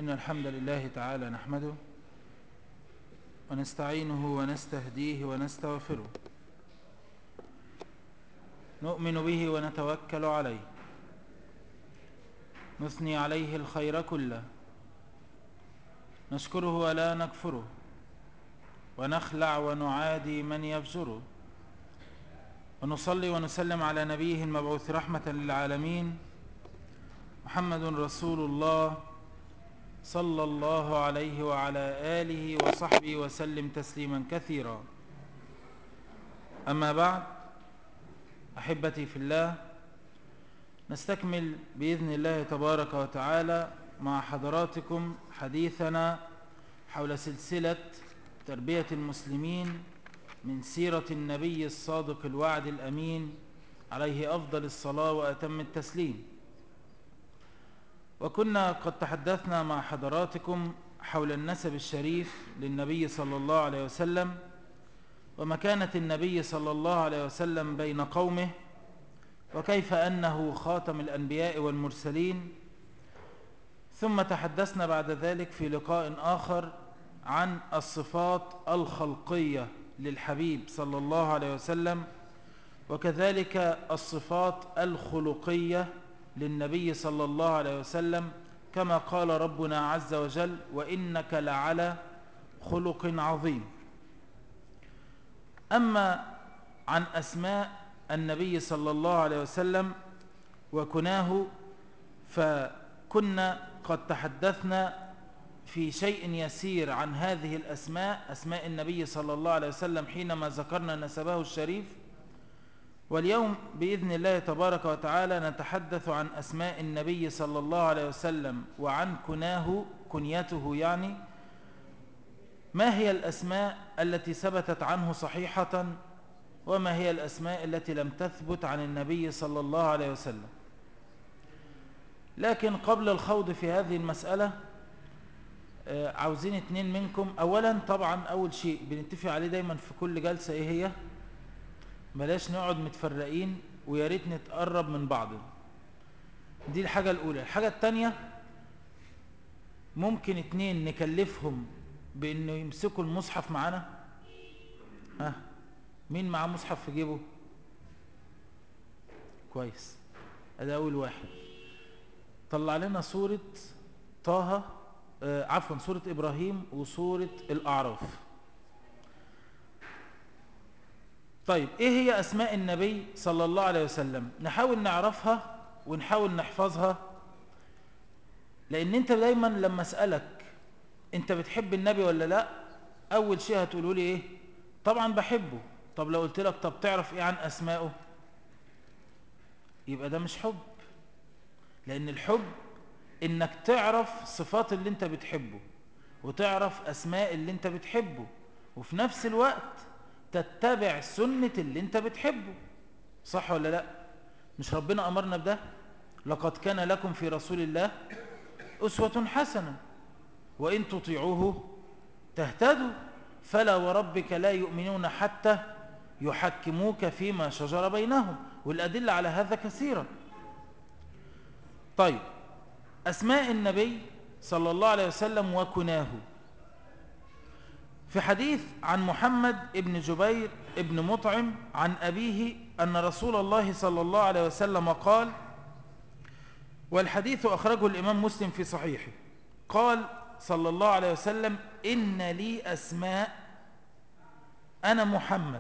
إن الحمد لله تعالى نحمده ونستعينه ونستهديه ونستغفره نؤمن به ونتوكل عليه نثني عليه الخير كله نشكره ولا نكفره ونخلع ونعادي من يفجره ونصلي ونسلم على نبيه المبعوث رحمة للعالمين محمد رسول الله صلى الله عليه وعلى آله وصحبه وسلم تسليما كثيرا أما بعد أحبتي في الله نستكمل بإذن الله تبارك وتعالى مع حضراتكم حديثنا حول سلسلة تربية المسلمين من سيرة النبي الصادق الوعد الأمين عليه أفضل الصلاة وأتم التسليم وكنا قد تحدثنا مع حضراتكم حول النسب الشريف للنبي صلى الله عليه وسلم ومكانة النبي صلى الله عليه وسلم بين قومه وكيف أنه خاتم الأنبياء والمرسلين ثم تحدثنا بعد ذلك في لقاء آخر عن الصفات الخلقية للحبيب صلى الله عليه وسلم وكذلك الصفات الخلقية للنبي صلى الله عليه وسلم كما قال ربنا عز وجل وإنك لعلى خلق عظيم أما عن أسماء النبي صلى الله عليه وسلم وكناه فكنا قد تحدثنا في شيء يسير عن هذه الأسماء أسماء النبي صلى الله عليه وسلم حينما ذكرنا نسبه الشريف واليوم بإذن الله تبارك وتعالى نتحدث عن أسماء النبي صلى الله عليه وسلم وعن كناه كنيته يعني ما هي الأسماء التي ثبتت عنه صحيحة وما هي الأسماء التي لم تثبت عن النبي صلى الله عليه وسلم لكن قبل الخوض في هذه المسألة عاوزين اتنين منكم أولا طبعا أول شيء بنتفق عليه دايما في كل جلسة إيه هي بلاش نقعد متفرقين ويا ريت نتقرب من بعض دي الحاجة الأولى الحاجة الثانية ممكن اتنين نكلفهم بأنه يمسكوا المصحف معانا ها مين معاه مصحف في جيبه كويس ده أول واحد طلع لنا صورة طه آه عفوا سورة إبراهيم وسورة الأعراف طيب إيه هي أسماء النبي صلى الله عليه وسلم نحاول نعرفها ونحاول نحفظها لأن أنت دايما لما أسألك أنت بتحب النبي ولا لا أول شيء هتقولوا لي إيه طبعا بحبه طب لو قلت لك طب تعرف إيه عن أسمائه يبقى ده مش حب لأن الحب انك تعرف صفات اللي انت بتحبه وتعرف اسماء اللي انت بتحبه وفي نفس الوقت تتبع سنة اللي انت بتحبه صح ولا لا مش ربنا امرنا بده لقد كان لكم في رسول الله اسوة حسنة وان تطيعوه تهتدوا فلا وربك لا يؤمنون حتى يحكموك فيما شجر بينهم والأدلة على هذا كثيرا طيب أسماء النبي صلى الله عليه وسلم وكناه في حديث عن محمد ابن جبير ابن مطعم عن أبيه أن رسول الله صلى الله عليه وسلم قال والحديث أخرجه الإمام مسلم في صحيحه قال صلى الله عليه وسلم إن لي أسماء أنا محمد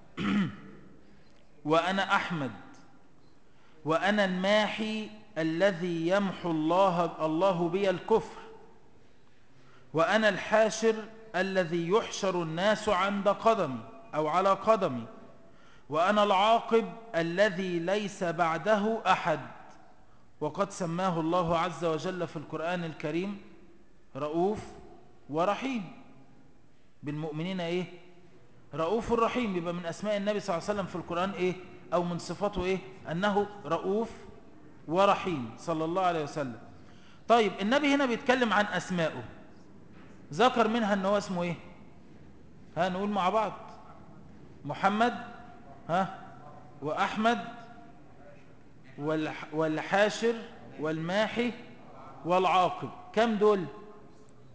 وأنا أحمد وأنا الماحي الذي يمحو الله الله بي الكفر وأنا الحاشر الذي يحشر الناس عند قدمي أو على قدمي وأنا العاقب الذي ليس بعده أحد وقد سماه الله عز وجل في القرآن الكريم رؤوف ورحيم بالمؤمنين إيه رؤوف الرحيم يبقى من أسماء النبي صلى الله عليه وسلم في القرآن إيه أو من صفاته إيه أنه رؤوف ورحيم صلى الله عليه وسلم طيب النبي هنا بيتكلم عن أسمائه ذكر منها أنه اسمه إيه ها نقول مع بعض محمد ها وأحمد والحاشر والماحي والعاقب كم دول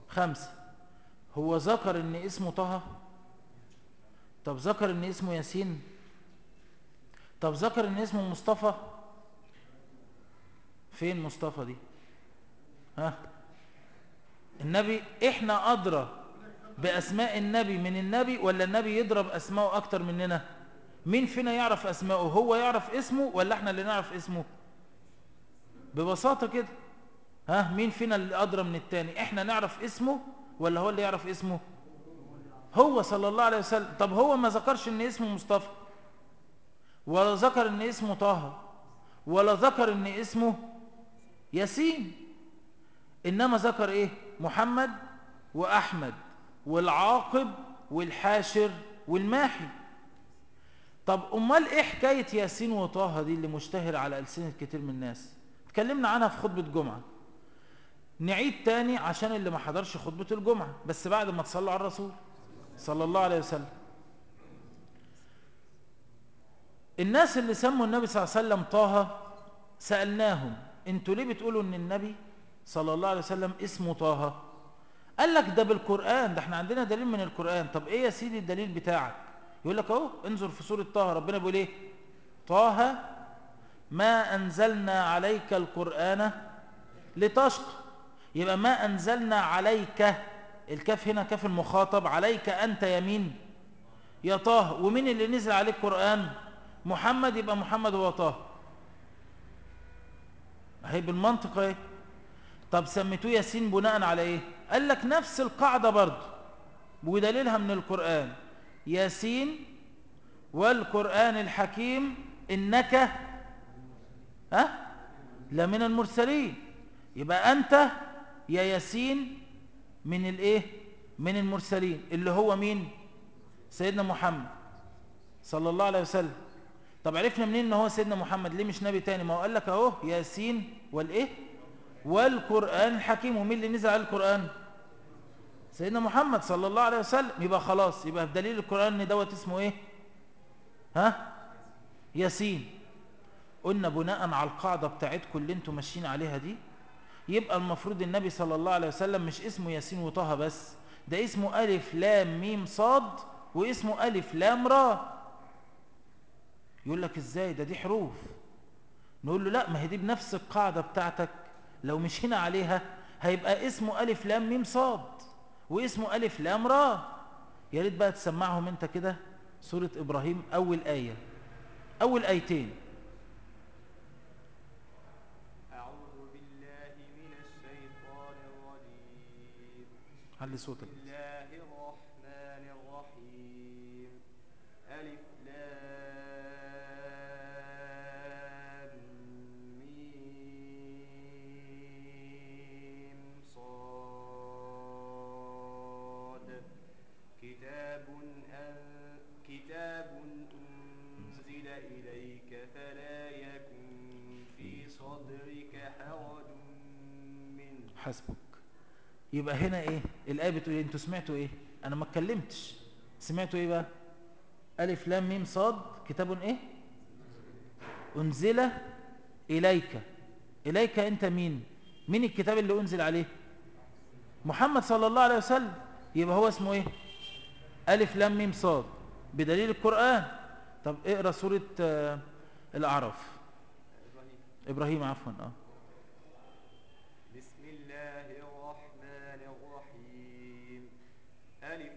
خمسة هو ذكر ان اسمه طه طب ذكر ان اسمه ياسين طب ذكر ان اسمه مصطفى فين مصطفى دي ها النبي احنا ادرى باسماء النبي من النبي ولا النبي يضرب اسماءه اكتر مننا مين فينا يعرف اسماءه هو يعرف اسمه ولا احنا اللي نعرف اسمه ببساطة كده ها مين فينا اللي ادرى من التاني احنا نعرف اسمه ولا هو اللي يعرف اسمه هو صلى الله عليه وسلم طب هو ما ذكرش ان اسمه مصطفى ولا ذكر ان اسمه طه ولا ذكر ان اسمه ياسين انما ذكر ايه محمد واحمد والعاقب والحاشر والماحي طب امال ايه حكايه ياسين وطه دي اللي مشتهر على السنه كتير من الناس اتكلمنا عنها في خطبه جمعه نعيد تاني عشان اللي ما حضرش خطبه الجمعه بس بعد ما تصلوا على الرسول صلى الله عليه وسلم الناس اللي سموا النبي صلى الله عليه وسلم طه سألناهم انتوا ليه بتقولوا ان النبي صلى الله عليه وسلم اسمه طه قال لك ده بالقرآن ده احنا عندنا دليل من القرآن طب ايه يا سيدي الدليل بتاعك يقول لك اهو انظر في سورة طه ربنا بيقول ايه طه ما انزلنا عليك القرآن لتشقى يبقى ما انزلنا عليك الكاف هنا كاف المخاطب عليك انت يمين يا طه ومين اللي نزل عليك القرآن محمد يبقى محمد هو طه هي بالمنطق ايه طب سميتوه ياسين بناء على ايه قال لك نفس القاعدة برضه ودليلها من القرآن ياسين والقرآن الحكيم إنك ها لمن المرسلين يبقى أنت يا ياسين من الايه من المرسلين اللي هو مين سيدنا محمد صلى الله عليه وسلم طب عرفنا منين ان هو سيدنا محمد ليه مش نبي تاني ما هو قال لك اهو ياسين والايه والقران الحكيم ومين اللي نزل على القران سيدنا محمد صلى الله عليه وسلم يبقى خلاص يبقى بدليل القران ان دوت اسمه ايه ها ياسين قلنا بناء على القاعده بتاعتكم اللي انتم ماشيين عليها دي يبقى المفروض النبي صلى الله عليه وسلم مش اسمه ياسين وطه بس ده اسمه ألف لام ميم صاد واسمه ألف لام را يقول لك ازاي ده دي حروف نقول له لا ما هي دي بنفس القاعدة بتاعتك لو مشينا عليها هيبقى اسمه ألف لام ميم صاد واسمه ألف لام را يا ريت بقى تسمعهم انت كده سورة إبراهيم أول آية أول آيتين علي صوتك بسم الله الرحمن الرحيم ألف لام ميم صاد كتاب أن كتاب أنزل إليك فلا يكن في صدرك حرج منه حسبك يبقى هنا ايه الايه بتقول إيه؟ انتوا سمعتوا ايه انا ما اتكلمتش سمعتوا ايه بقى الف لام ميم صاد كتاب ايه انزل اليك اليك انت مين مين الكتاب اللي انزل عليه محمد صلى الله عليه وسلم يبقى هو اسمه ايه الف لام ميم صاد بدليل القران طب اقرا سوره آه، الاعراف إبراهيم ابراهيم عفوا اه بسم الله الرحمن الرحيم ألف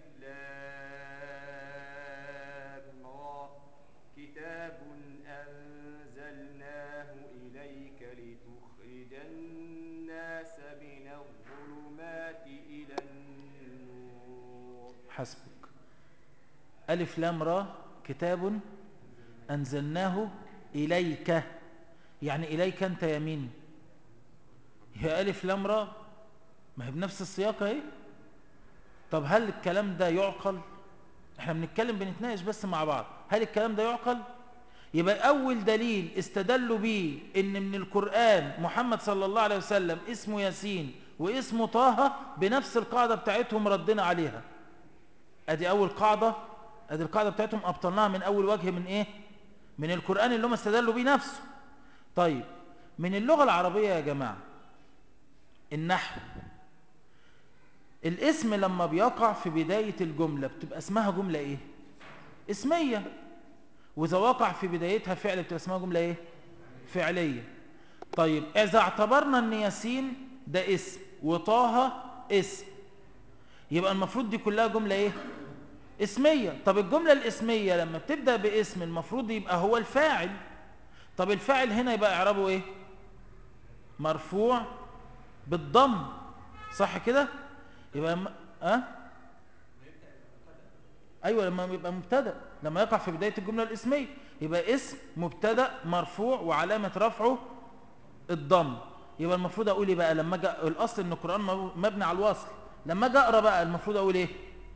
لام را كتاب أنزلناه إليك لتخرج الناس من الظلمات إلى النور حسبك ألف لام را كتاب أنزلناه إليك يعني إليك أنت يمين هي ألف لام را ما هي بنفس السياق اهي طب هل الكلام ده يعقل احنا بنتكلم بنتناقش بس مع بعض هل الكلام ده يعقل يبقى أول دليل استدلوا بيه إن من القرآن محمد صلى الله عليه وسلم اسمه ياسين واسمه طه بنفس القاعدة بتاعتهم ردنا عليها ادي اول قاعدة ادي القاعدة بتاعتهم ابطلناها من اول وجه من ايه من القرآن اللي هم استدلوا بيه نفسه طيب من اللغة العربية يا جماعة النحو الاسم لما بيقع في بداية الجملة بتبقى اسمها جملة ايه اسمية واذا وقع في بدايتها فعل بتبقى اسمها جملة ايه فعلية طيب اذا اعتبرنا ان ياسين ده اسم وطه اسم يبقى المفروض دي كلها جملة ايه اسمية طب الجملة الاسمية لما بتبدأ باسم المفروض يبقى هو الفاعل طب الفاعل هنا يبقى اعرابه ايه مرفوع بالضم صح كده يبقى م... أه؟ ايوه لما يبقى مبتدا لما يقع في بدايه الجمله الاسميه يبقى اسم مبتدا مرفوع وعلامه رفعه الضم يبقى المفروض اقول ايه بقى لما جاء الاصل ان القران مبني على الوصل لما اجي اقرا بقى المفروض اقول ايه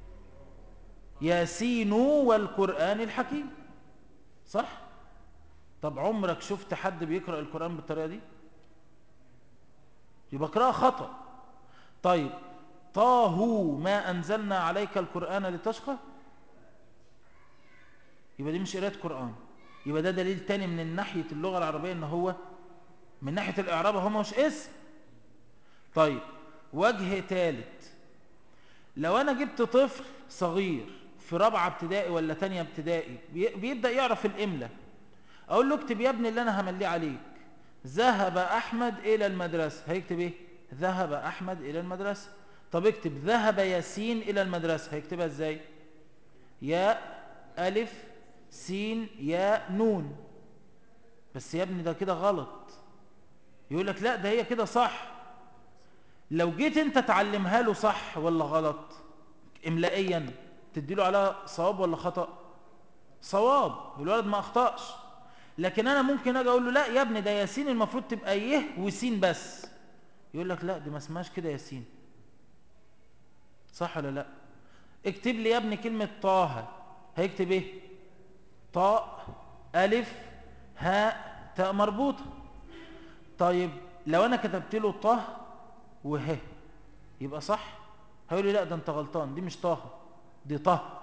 ياسين والقران الحكيم صح طب عمرك شفت حد بيقرا القران بالطريقه دي يبقى قراءه خطا طيب طه ما انزلنا عليك القران لتشقى يبقى دي مش قراءه قران يبقى ده دليل تاني من ناحيه اللغه العربيه ان هو من ناحيه الاعراب هو مش اسم طيب وجه ثالث لو انا جبت طفل صغير في رابعه ابتدائي ولا تانية ابتدائي بيبدا يعرف الاملاء اقول له اكتب يا ابني اللي انا همليه عليك ذهب احمد الى المدرسه هيكتب ايه ذهب احمد الى المدرسه طب اكتب ذهب ياسين الى المدرسه هيكتبها ازاي ياء الف سين ياء نون بس يا ابني ده كده غلط يقول لك لا ده هي كده صح لو جيت انت تعلمها له صح ولا غلط املائيا تديله على صواب ولا خطأ صواب الولد ما اخطأش لكن انا ممكن اجي اقول له لا يا ابني ده ياسين المفروض تبقى يه وسين بس يقول لك لا دي ما اسمهاش كده ياسين صح ولا لا اكتب لي يا ابني كلمة طه هيكتب ايه طاء الف هاء تاء مربوطة طيب لو انا كتبت له طه وه يبقى صح هيقول لي لا ده انت غلطان دي مش طه دي طه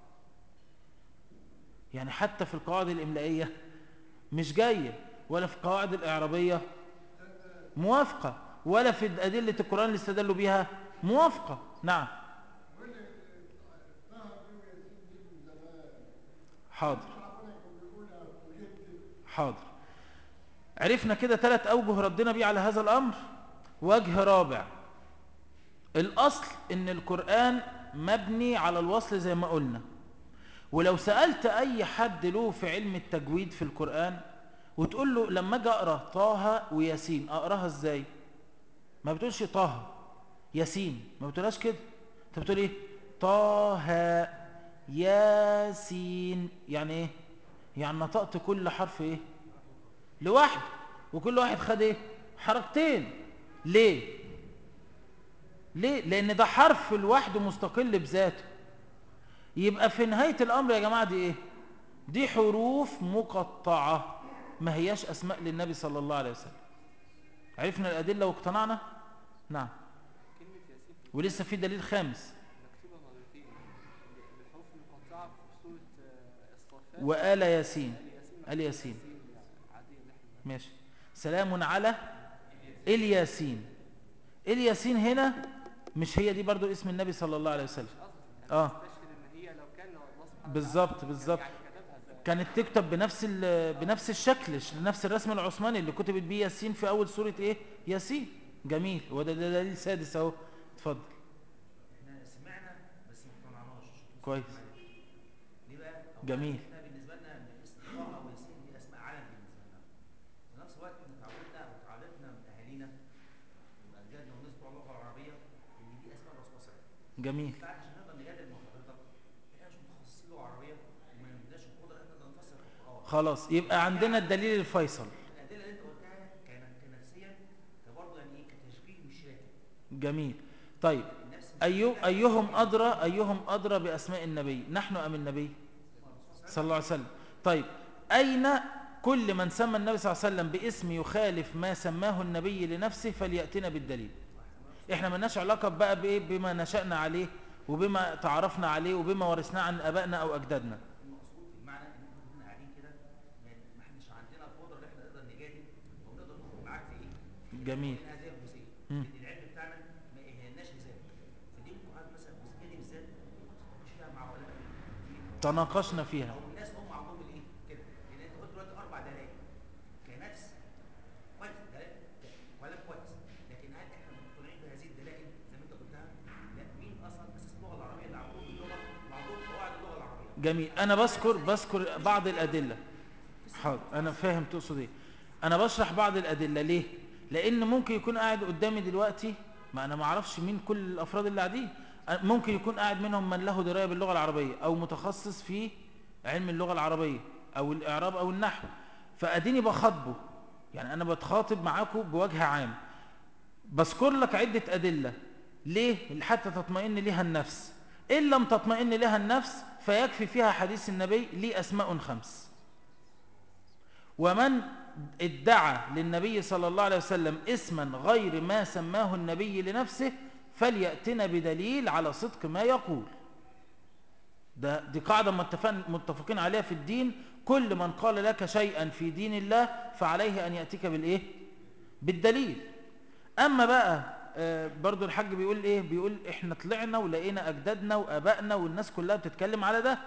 يعني حتى في القواعد الإملائية مش جاية ولا في القواعد الإعرابية موافقة ولا في أدلة القرآن اللي استدلوا بيها موافقة نعم حاضر حاضر عرفنا كده ثلاث أوجه ردنا بيه على هذا الأمر وجه رابع الأصل إن القرآن مبني على الوصل زي ما قلنا ولو سألت أي حد له في علم التجويد في القرآن وتقول له لما اجي اقرا طه وياسين اقراها ازاي ما بتقولش طه ياسين ما بتقولهاش كده انت بتقول ايه طه ياسين يعني ايه يعني نطقت كل حرف ايه لوحده وكل واحد خد ايه حركتين ليه ليه لان ده حرف لوحده مستقل بذاته يبقى في نهاية الامر يا جماعة دي ايه دي حروف مقطعة ما هياش اسماء للنبي صلى الله عليه وسلم عرفنا الادلة واقتنعنا نعم كلمة ياسين ولسه في دليل خامس مكتوبة مرتين بالحروف المقطعة في سورة آه، الصافات وآل ياسين آل ياسين آل ياسين يعني عادية اللي احنا ماشي سلام على الياسين الياسين هنا مش هي دي برضو اسم النبي صلى الله عليه وسلم قصدي اه استشهد ان هي لو كان الله سبحانه وتعالى بالظبط بالظبط يعني كتبها زي كانت تكتب بنفس ال- بنفس الشكل ش- نفس الرسم العثماني اللي كتبت بيه ياسين في اول سوره ايه ياسين جميل وده ده دليل سادس اهو اتفضل احنا سمعنا بس ما اقتنعناش كويس ليه بقى؟ أولاً جميل. احنا بالنسبه لنا ان اسم طه وياسين دي اسماء علم بالنسبه لنا في نفس الوقت احنا اتعودنا وتعالجنا من اهالينا واجدادنا والناس بتوع اللغه العربيه ان دي اسماء الرسول صلى الله عليه وسلم جميل بعد عشان نقدر نجادل مع حضرتك احنا مش متخصصين لغه عربيه وما عندناش القدره ان احنا نفسر في القران خلاص يبقى عندنا الدليل الفيصل الادله اللي انت قلتها كانت كنفسيا كبرضه يعني ايه كتشبيه مش راكب جميل طيب النفس مش أي أيهم أدرى أيهم أدرى بأسماء النبي نحن أم النبي صلى الله عليه وسلم طيب أين كل من سمى النبي صلى الله عليه وسلم باسم يخالف ما سماه النبي لنفسه فليأتنا بالدليل احنا ملناش علاقة بقى بإيه بما نشأنا عليه وبما تعرفنا عليه وبما ورثناه عن أبائنا أو أجدادنا المقصود بمعنى ان احنا كنا قاعدين كده ما ما احناش عندنا القدره ان احنا نقدر نجادل او نقدر نخرج معاك في ايه؟ في جميل. من هذه الجزئيه مم. لان العلم بتاعنا ما يهناش لذلك فدي تناقشنا فيها او الناس هم عندهم الايه كده لان انت قلت دلوقتي اربع دلائل كنفس كويس دلائل كلام كويس لكن هل احنا مقتنعين بهذه الدلائل زي ما انت قلتها لا مين اصلا اساس اللغه العربيه اللي عندهم اللغه وعندهم قواعد اللغه العربيه جميل انا بذكر بذكر بعض الادله حاضر انا فاهم تقصد ايه انا بشرح بعض الادله ليه لان ممكن يكون قاعد قدامي دلوقتي ما انا ما اعرفش مين كل الافراد اللي قاعدين ممكن يكون قاعد منهم من له درايه باللغه العربيه او متخصص في علم اللغه العربيه او الاعراب او النحو فاديني بخاطبه يعني انا بتخاطب معاكم بوجه عام بذكر لك عده ادله ليه حتى تطمئن لها النفس ان لم تطمئن لها النفس فيكفي فيها حديث النبي لي اسماء خمس ومن ادعى للنبي صلى الله عليه وسلم اسما غير ما سماه النبي لنفسه فليأتنا بدليل على صدق ما يقول ده دي قاعدة متفقين, متفقين عليها في الدين كل من قال لك شيئا في دين الله فعليه أن يأتيك بالإيه بالدليل أما بقى آه، برضو الحاج بيقول إيه بيقول إحنا طلعنا ولقينا أجدادنا وأبائنا والناس كلها بتتكلم على ده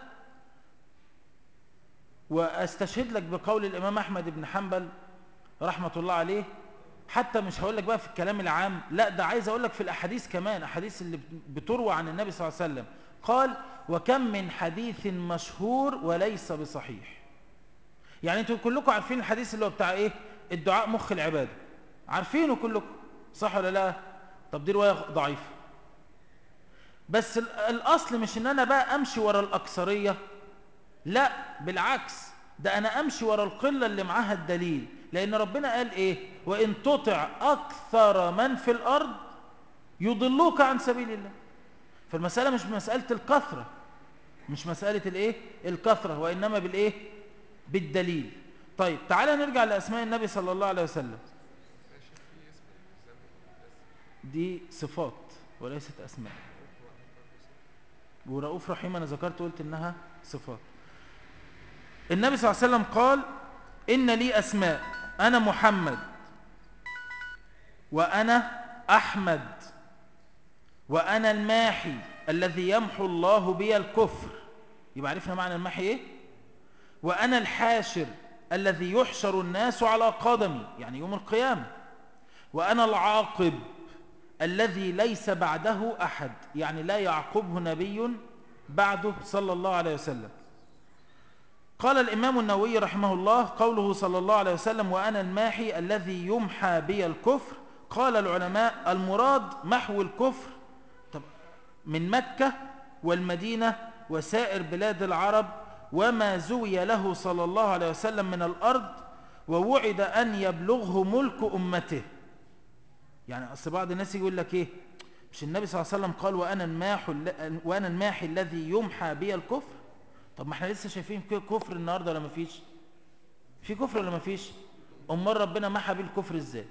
واستشهد لك بقول الامام احمد بن حنبل رحمه الله عليه حتى مش هقول لك بقى في الكلام العام لا ده عايز اقول لك في الاحاديث كمان احاديث اللي بتروى عن النبي صلى الله عليه وسلم قال وكم من حديث مشهور وليس بصحيح يعني انتوا كلكم عارفين الحديث اللي هو بتاع ايه الدعاء مخ العباده عارفينه كلكم صح ولا لا طب دي روايه ضعيفه بس ال- الاصل مش ان انا بقى امشي ورا الاكثريه لا بالعكس ده انا امشي ورا القله اللي معاها الدليل لان ربنا قال ايه وان تطع اكثر من في الارض يضلوك عن سبيل الله فالمساله مش مساله الكثره مش مساله الايه الكثره وانما بالايه بالدليل طيب تعالى نرجع لاسماء النبي صلى الله عليه وسلم دي صفات وليست اسماء ورؤوف رحيم انا ذكرت قلت انها صفات النبي صلى الله عليه وسلم قال إن لي أسماء أنا محمد وأنا أحمد وأنا الماحي الذي يمحو الله بي الكفر يبقى عرفنا معنى الماحي إيه وأنا الحاشر الذي يحشر الناس على قدمي يعني يوم القيامة وأنا العاقب الذي ليس بعده أحد يعني لا يعقبه نبي بعده صلى الله عليه وسلم قال الإمام النووي رحمه الله قوله صلى الله عليه وسلم وأنا الماحي الذي يمحى بي الكفر قال العلماء المراد محو الكفر طب من مكة والمدينة وسائر بلاد العرب وما زوي له صلى الله عليه وسلم من الأرض ووعد أن يبلغه ملك أمته يعني أصل بعض الناس يقول لك إيه مش النبي صلى الله عليه وسلم قال وأنا الماحي, وأنا الماحي الذي يمحى بي الكفر طب ما احنا لسه شايفين كفر النهارده ولا مفيش في كفر ولا مفيش امال ربنا محى بيه الكفر ازاي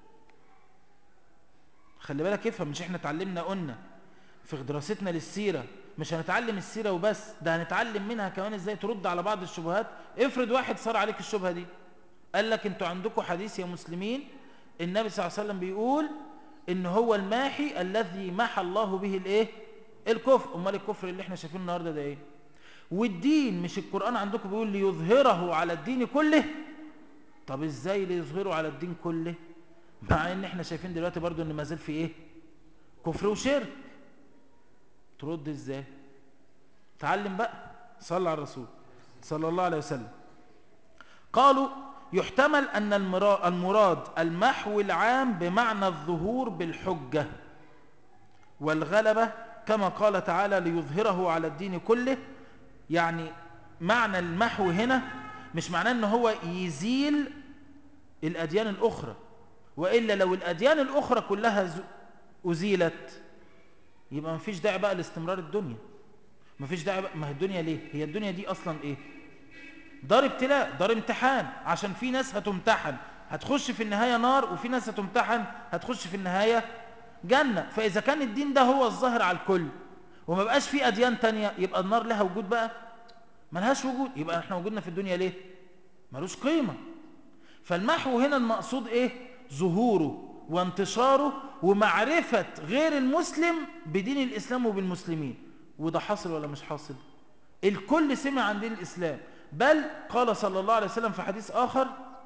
خلي بالك افهم مش احنا اتعلمنا قلنا في دراستنا للسيره مش هنتعلم السيره وبس ده هنتعلم منها كمان ازاي ترد على بعض الشبهات افرض واحد صار عليك الشبهه دي قال لك انتوا عندكم حديث يا مسلمين النبي صلى الله عليه وسلم بيقول ان هو الماحي الذي محى الله به الايه الكفر امال الكفر اللي احنا شايفينه النهارده ده ايه والدين مش القرآن عندكم بيقول ليظهره على الدين كله طب ازاي ليظهره على الدين كله مع ان احنا شايفين دلوقتي برضو ان ما زال في ايه كفر وشرك ترد ازاي تعلم بقى صلى على الرسول صلى الله عليه وسلم قالوا يحتمل ان المراد المحو العام بمعنى الظهور بالحجة والغلبة كما قال تعالى ليظهره على الدين كله يعني معنى المحو هنا مش معناه ان هو يزيل الاديان الاخرى والا لو الاديان الاخرى كلها ازيلت يبقى مفيش داعي بقى لاستمرار الدنيا مفيش داعي بقى ما هي الدنيا ليه هي الدنيا دي اصلا ايه دار ابتلاء دار امتحان عشان في ناس هتمتحن هتخش في النهايه نار وفي ناس هتمتحن هتخش في النهايه جنه فاذا كان الدين ده هو الظاهر على الكل وما بقاش في أديان تانية يبقى النار لها وجود بقى ملهاش وجود يبقى احنا وجودنا في الدنيا ليه ملوش قيمة فالمحو هنا المقصود ايه ظهوره وانتشاره ومعرفة غير المسلم بدين الإسلام وبالمسلمين وده حاصل ولا مش حاصل الكل سمع عن دين الإسلام بل قال صلى الله عليه وسلم في حديث آخر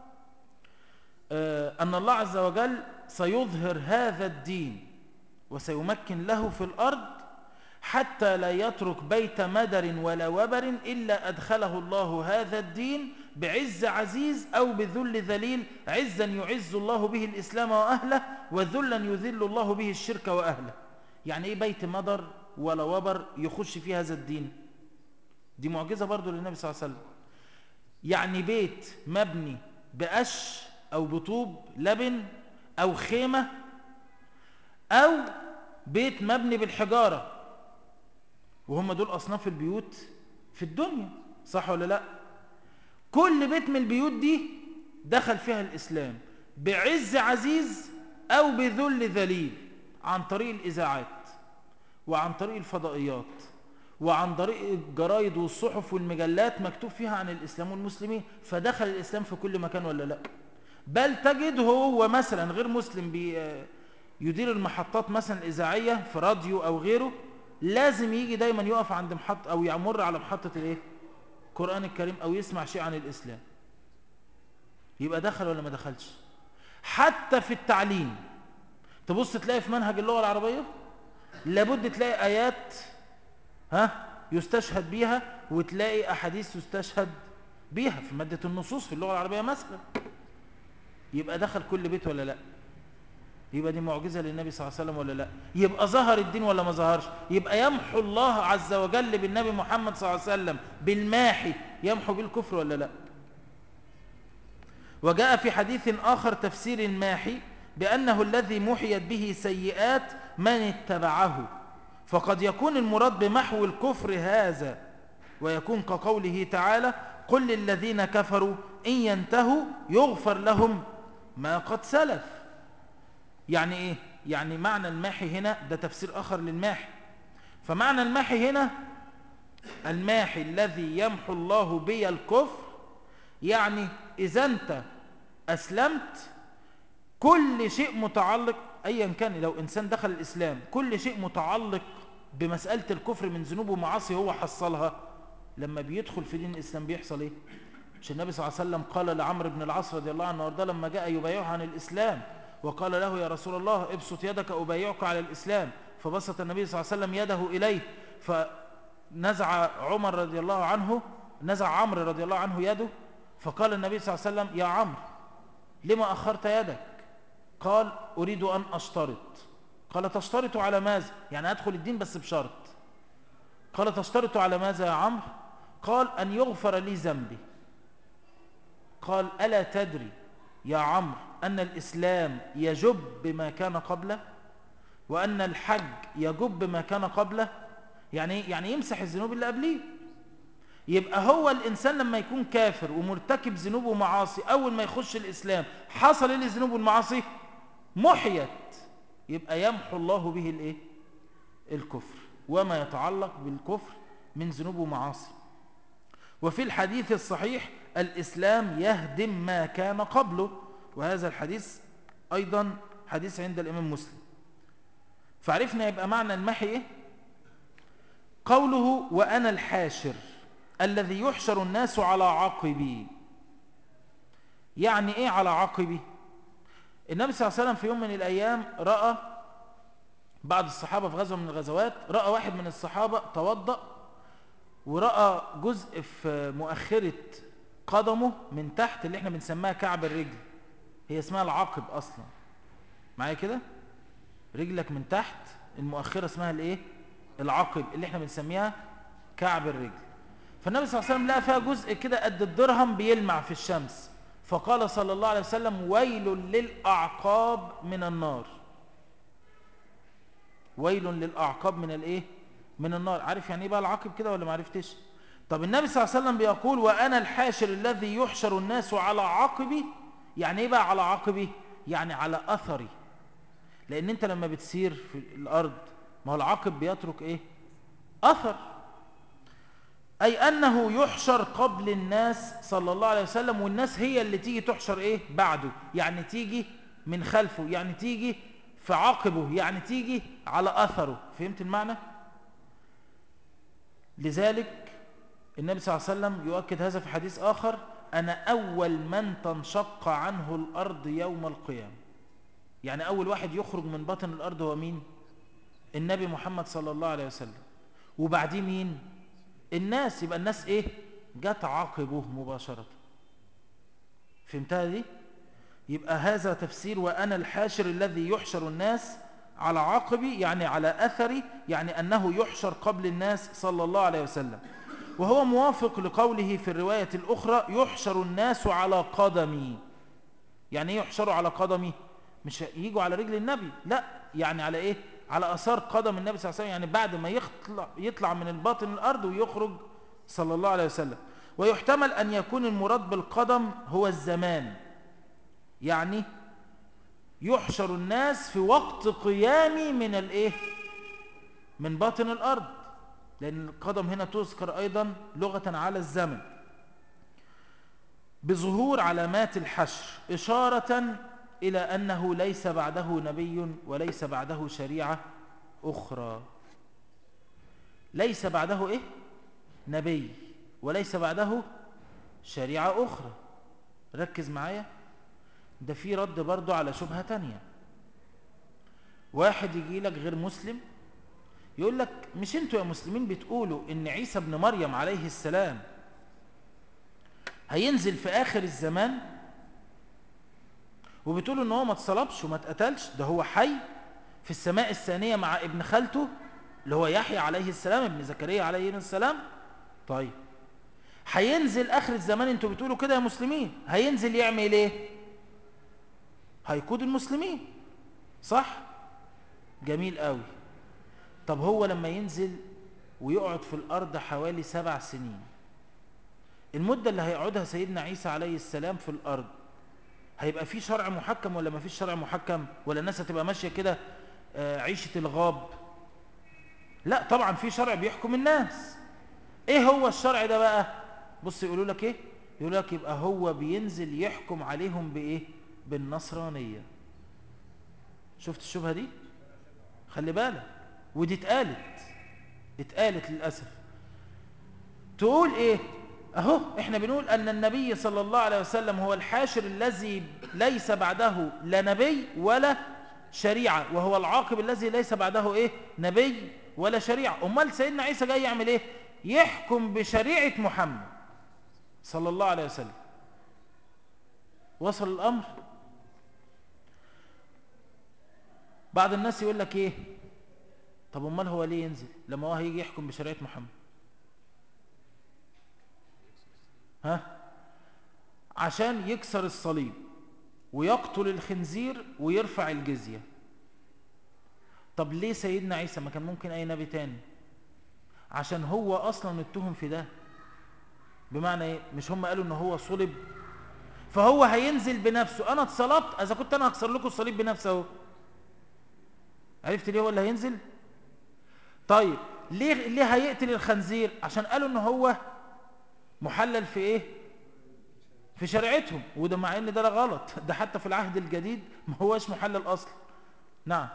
آه، أن الله عز وجل سيظهر هذا الدين وسيمكن له في الأرض حتى لا يترك بيت مدر ولا وبر إلا أدخله الله هذا الدين بعز عزيز أو بذل ذليل عزا يعز الله به الإسلام وأهله وذلا يذل الله به الشرك وأهله يعني إيه بيت مدر ولا وبر يخش في هذا الدين دي معجزة برضو للنبي صلى الله عليه وسلم يعني بيت مبني بقش أو بطوب لبن أو خيمة أو بيت مبني بالحجارة وهم دول أصناف البيوت في الدنيا صح ولا لا كل بيت من البيوت دي دخل فيها الإسلام بعز عزيز أو بذل ذليل عن طريق الإذاعات وعن طريق الفضائيات وعن طريق الجرايد والصحف والمجلات مكتوب فيها عن الإسلام والمسلمين فدخل الإسلام في كل مكان ولا لا بل تجد هو مثلا غير مسلم بي يدير المحطات مثلا الإذاعية في راديو أو غيره لازم يجي دايما يقف عند محطة أو يمر على محطة الإيه القرآن الكريم أو يسمع شيء عن الإسلام يبقى دخل ولا ما دخلش حتى في التعليم تبص تلاقي في منهج اللغة العربية لابد تلاقي آيات ها يستشهد بيها وتلاقي أحاديث يستشهد بيها في مادة النصوص في اللغة العربية مثلا يبقى دخل كل بيت ولا لا يبقى دي معجزة للنبي صلى الله عليه وسلم ولا لا يبقى ظهر الدين ولا ما ظهرش يبقى يمحو الله عز وجل بالنبي محمد صلى الله عليه وسلم بالماحي يمحو بالكفر ولا لا وجاء في حديث آخر تفسير الماحي بأنه الذي محيت به سيئات من اتبعه فقد يكون المراد بمحو الكفر هذا ويكون كقوله تعالى قل للذين كفروا إن ينتهوا يغفر لهم ما قد سلف يعني إيه؟ يعني معنى الماحي هنا ده تفسير آخر للماحي فمعنى الماحي هنا الماحي الذي يمحو الله بي الكفر يعني إذا أنت أسلمت كل شيء متعلق أيا كان لو إنسان دخل الإسلام كل شيء متعلق بمسألة الكفر من ذنوب ومعاصي هو حصلها لما بيدخل في دين الإسلام بيحصل إيه مش النبي صلى الله عليه وسلم قال لعمرو بن العاص رضي الله عنه وارضاه لما جاء يبايعه عن الإسلام وقال له يا رسول الله ابسط يدك أبايعك على الإسلام فبسط النبي صلى الله عليه وسلم يده إليه فنزع عمر رضي الله عنه نزع عمرو رضي الله عنه يده فقال النبي صلى الله عليه وسلم يا عمرو لما أخرت يدك قال أريد أن أشترط قال تشترط على ماذا يعني أدخل الدين بس بشرط قال تشترط على ماذا يا عمرو قال أن يغفر لي ذنبي قال ألا تدري يا عمرو أن الإسلام يجب بما كان قبله وأن الحج يجب بما كان قبله يعني يعني يمسح الذنوب اللي قبليه يبقى هو الإنسان لما يكون كافر ومرتكب ذنوب ومعاصي أول ما يخش الإسلام حصل إيه الذنوب والمعاصي محيت يبقى يمحو الله به الإيه الكفر وما يتعلق بالكفر من ذنوب ومعاصي وفي الحديث الصحيح الإسلام يهدم ما كان قبله وهذا الحديث أيضا حديث عند الإمام مسلم فعرفنا يبقى معنى المحي إيه؟ قوله وأنا الحاشر الذي يحشر الناس على عقبي يعني إيه على عقبي النبي صلى الله عليه وسلم في يوم من الأيام رأى بعض الصحابة في غزوة من الغزوات رأى واحد من الصحابة توضأ ورأى جزء في مؤخرة قدمه من تحت اللي احنا بنسميها كعب الرجل هي اسمها العقب أصلا معايا كده رجلك من تحت المؤخرة اسمها الايه العقب اللي احنا بنسميها كعب الرجل فالنبي صلى الله عليه وسلم لقى فيها جزء كده قد الدرهم بيلمع في الشمس فقال صلى الله عليه وسلم ويل للأعقاب من النار ويل للأعقاب من الايه من النار عارف يعني ايه بقى العقب كده ولا ما عرفتش طب النبي صلى الله عليه وسلم بيقول وأنا الحاشر الذي يحشر الناس على عقبي يعني ايه بقى على عقبي يعني على أثري لأن انت لما بتسير في الأرض ما هو العقب بيترك ايه أثر أي أنه يحشر قبل الناس صلى الله عليه وسلم والناس هي اللي تيجي تحشر إيه بعده يعني تيجي من خلفه يعني تيجي في عقبه يعني تيجي على أثره فهمت المعنى لذلك النبي صلى الله عليه وسلم يؤكد هذا في حديث آخر أنا أول من تنشق عنه الأرض يوم القيامة يعني أول واحد يخرج من بطن الأرض هو مين النبي محمد صلى الله عليه وسلم وبعديه مين الناس يبقى الناس إيه جت عاقبه مباشرة فهمتها دي يبقى هذا تفسير وأنا الحاشر الذي يحشر الناس على عقبي يعني على أثري يعني أنه يحشر قبل الناس صلى الله عليه وسلم وهو موافق لقوله في الرواية الأخرى يحشر الناس على قدمي يعني ايه يحشروا على قدمي مش يجوا على رجل النبي لا يعني على ايه على أثار قدم النبي صلى الله عليه وسلم يعني بعد ما يطلع, يطلع من الباطن الأرض ويخرج صلى الله عليه وسلم ويحتمل أن يكون المراد بالقدم هو الزمان يعني يحشر الناس في وقت قيامي من الايه من باطن الارض لان القدم هنا تذكر ايضا لغة على الزمن بظهور علامات الحشر اشارة الى انه ليس بعده نبي وليس بعده شريعة اخرى ليس بعده ايه نبي وليس بعده شريعة اخرى ركز معايا ده في رد برضو على شبهة تانية واحد يجي لك غير مسلم يقول لك مش انتوا يا مسلمين بتقولوا ان عيسى ابن مريم عليه السلام هينزل في اخر الزمان وبتقولوا ان هو ما اتصلبش وما اتقتلش ده هو حي في السماء الثانية مع ابن خالته اللي هو يحيى عليه السلام ابن زكريا عليه السلام طيب هينزل اخر الزمان انتوا بتقولوا كده يا مسلمين هينزل يعمل ايه هيقود المسلمين صح جميل قوي طب هو لما ينزل ويقعد في الأرض حوالي سبع سنين المدة اللي هيقعدها سيدنا عيسى عليه السلام في الأرض هيبقى في شرع محكم ولا ما فيش شرع محكم ولا الناس هتبقى ماشية كده عيشة الغاب لا طبعا في شرع بيحكم الناس ايه هو الشرع ده بقى بص يقولوا لك ايه يقولوا لك يبقى هو بينزل يحكم عليهم بايه بالنصرانية شفت الشبهة دي خلي بالك ودي اتقالت اتقالت للأسف تقول ايه اهو احنا بنقول ان النبي صلى الله عليه وسلم هو الحاشر الذي ليس بعده لا نبي ولا شريعة وهو العاقب الذي ليس بعده ايه نبي ولا شريعة امال سيدنا عيسى جاي يعمل ايه يحكم بشريعة محمد صلى الله عليه وسلم وصل الامر بعض الناس يقول لك ايه طب امال هو ليه ينزل لما هو هيجي يحكم بشريعه محمد ها عشان يكسر الصليب ويقتل الخنزير ويرفع الجزيه طب ليه سيدنا عيسى ما كان ممكن اي نبي تاني عشان هو اصلا اتهم في ده بمعنى ايه مش هم قالوا ان هو صلب فهو هينزل بنفسه انا اتصلبت اذا كنت انا هكسر لكم الصليب بنفسه اهو عرفت ليه هو اللي هينزل طيب ليه ليه هيقتل الخنزير عشان قالوا ان هو محلل في ايه في شريعتهم وده مع ان ده غلط ده حتى في العهد الجديد ما هوش محلل اصلا نعم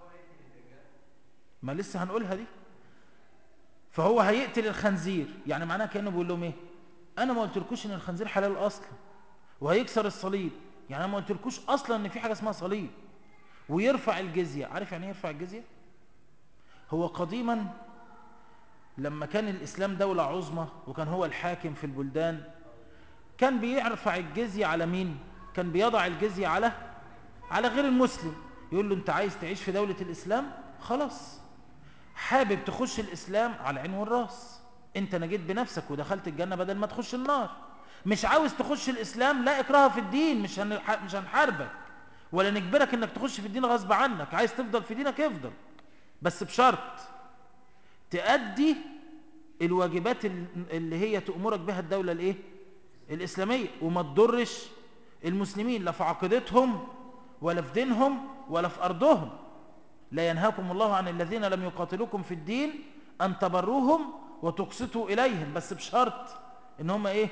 ما لسه هنقولها دي فهو هيقتل الخنزير يعني معناها كانه بيقول لهم ايه انا ما قلتلكوش ان الخنزير حلال اصلا وهيكسر الصليب يعني انا ما قلتلكوش اصلا ان في حاجه اسمها صليب ويرفع الجزيه عارف يعني ايه يرفع الجزيه هو قديما لما كان الاسلام دوله عظمى وكان هو الحاكم في البلدان كان بيرفع الجزيه على مين كان بيضع الجزيه على على غير المسلم يقول له انت عايز تعيش في دوله الاسلام خلاص حابب تخش الاسلام على العين والراس انت نجيت بنفسك ودخلت الجنه بدل ما تخش النار مش عاوز تخش الاسلام لا اكراه في الدين مش هنح... مش هنحاربك ولا نجبرك انك تخش في الدين غصب عنك عايز تفضل في دينك افضل بس بشرط تأدي الواجبات اللي هي تأمرك بها الدولة الايه الإسلامية وما تضرش المسلمين لا في عقيدتهم ولا في دينهم ولا في أرضهم لا ينهاكم الله عن الذين لم يقاتلوكم في الدين أن تبروهم وتقسطوا إليهم بس بشرط إن هم إيه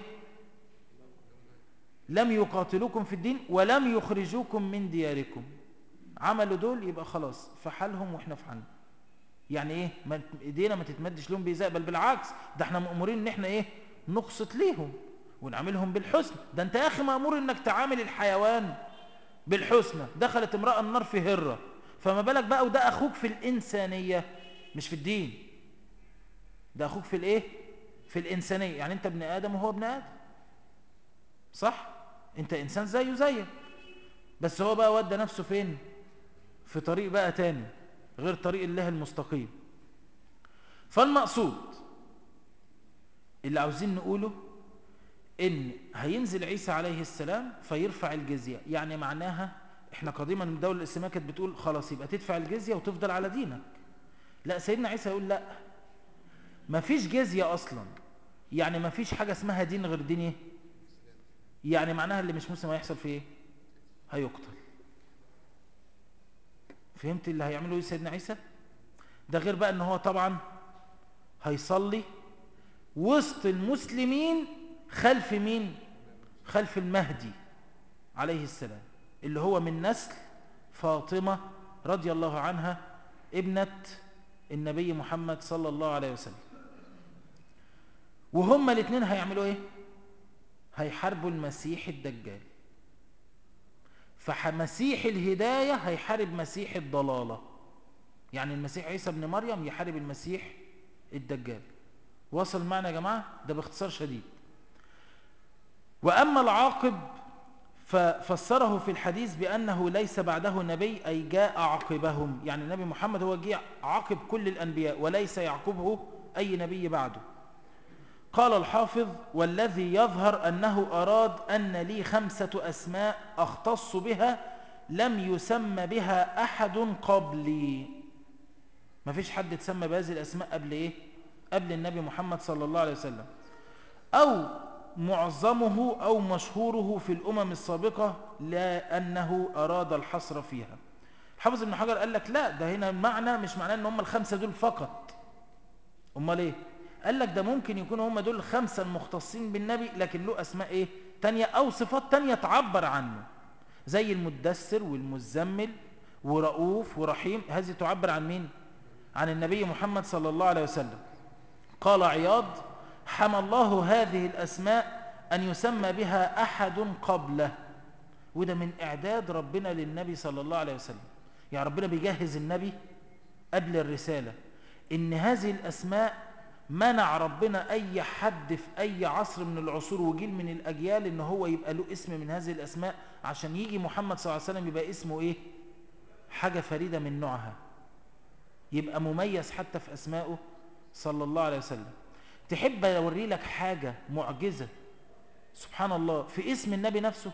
لم يقاتلوكم في الدين ولم يخرجوكم من دياركم عملوا دول يبقى خلاص في حالهم وإحنا في حالنا يعني ايه ما ايدينا ما تتمدش لهم بإيذاء بل بالعكس ده احنا مأمورين ان احنا ايه نقسط ليهم ونعاملهم بالحسن ده انت يا اخي مأمور انك تعامل الحيوان بالحسنى دخلت امرأة النار في هرة فما بالك بقى وده اخوك في الانسانية مش في الدين ده اخوك في الايه في الانسانية يعني انت ابن ادم وهو ابن ادم صح انت انسان زيه زيك بس هو بقى ودى نفسه فين في طريق بقى تاني غير طريق الله المستقيم فالمقصود اللي عاوزين نقوله ان هينزل عيسى عليه السلام فيرفع الجزية يعني معناها احنا قديما الدولة الاسلامية كانت بتقول خلاص يبقى تدفع الجزية وتفضل على دينك لا سيدنا عيسى يقول لا ما فيش جزية اصلا يعني ما فيش حاجة اسمها دين غير دين ايه يعني معناها اللي مش مسلم هيحصل فيه ايه هيقتل فهمت اللي هيعمله ايه سيدنا عيسى ده غير بقى ان هو طبعا هيصلي وسط المسلمين خلف مين خلف المهدي عليه السلام اللي هو من نسل فاطمة رضي الله عنها ابنة النبي محمد صلى الله عليه وسلم وهما الاثنين هيعملوا ايه هيحاربوا المسيح الدجال فمسيح الهداية هيحارب مسيح الضلالة يعني المسيح عيسى ابن مريم يحارب المسيح الدجال وصل معنا يا جماعة ده باختصار شديد وأما العاقب ففسره في الحديث بأنه ليس بعده نبي أي جاء عقبهم يعني النبي محمد هو جاء عقب كل الأنبياء وليس يعقبه أي نبي بعده قال الحافظ والذي يظهر أنه أراد أن لي خمسة أسماء أختص بها لم يسمى بها أحد قبلي ما فيش حد تسمى بهذه الأسماء قبل إيه قبل النبي محمد صلى الله عليه وسلم أو معظمه أو مشهوره في الأمم السابقة لأنه أراد الحصر فيها حافظ ابن حجر قال لك لا ده هنا المعنى مش معناه ان هم الخمسة دول فقط امال ايه قال لك ده ممكن يكونوا هم دول الخمسة المختصين بالنبي لكن له أسماء إيه تانية أو صفات تانية تعبر عنه زي المدثر والمزمل ورؤوف ورحيم هذه تعبر عن مين عن النبي محمد صلى الله عليه وسلم قال عياض حمى الله هذه الأسماء أن يسمى بها أحد قبله وده من إعداد ربنا للنبي صلى الله عليه وسلم يعني ربنا بيجهز النبي قبل الرسالة إن هذه الأسماء منع ربنا أي حد في أي عصر من العصور وجيل من الأجيال إن هو يبقى له اسم من هذه الأسماء عشان يجي محمد صلى الله عليه وسلم يبقى اسمه إيه حاجة فريدة من نوعها يبقى مميز حتى في أسمائه صلى الله عليه وسلم تحب أوري لك حاجة معجزة سبحان الله في اسم النبي نفسه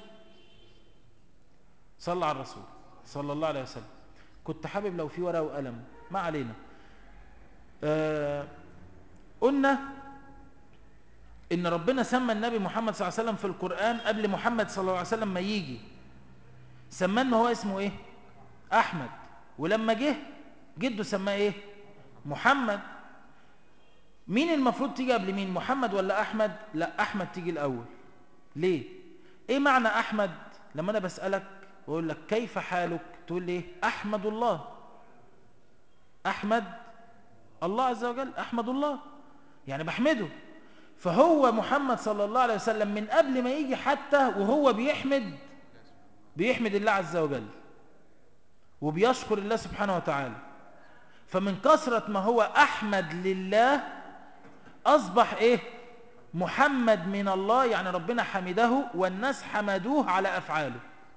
صلى على الرسول صلى الله عليه وسلم كنت حابب لو في ورقة وقلم ما علينا آه قلنا ان ربنا سمى النبي محمد صلى الله عليه وسلم في القرآن قبل محمد صلى الله عليه وسلم ما يجي سماه ان هو اسمه ايه احمد ولما جه جده سماه ايه محمد مين المفروض تيجي قبل مين محمد ولا احمد لا احمد تيجي الاول ليه ايه معنى احمد لما انا بسألك واقول لك كيف حالك تقول لي احمد الله احمد الله عز وجل احمد الله يعني بحمده فهو محمد صلى الله عليه وسلم من قبل ما يجي حتى وهو بيحمد بيحمد الله عز وجل وبيشكر الله سبحانه وتعالى فمن كثرة ما هو أحمد لله أصبح إيه محمد من الله يعني ربنا حمده والناس حمدوه على أفعاله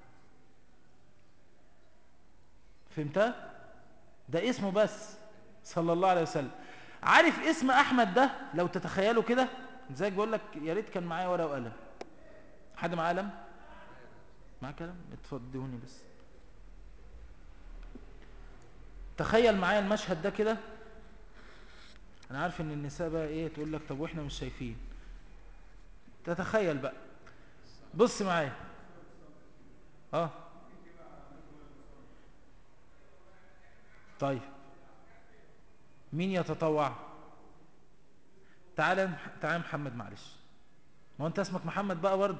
فهمتها ده اسمه بس صلى الله عليه وسلم عارف اسم احمد ده لو تتخيلوا كده زيك بقول لك يا ريت كان معايا ورقه وقلم حد معاه قلم معاه قلم اتفضلوني بس تخيل معايا المشهد ده كده انا عارف ان النساء بقى ايه تقول لك طب واحنا مش شايفين تتخيل بقى بص معايا اه طيب مين يتطوع تعالى تعالى محمد معلش ما هو انت اسمك محمد بقى برضه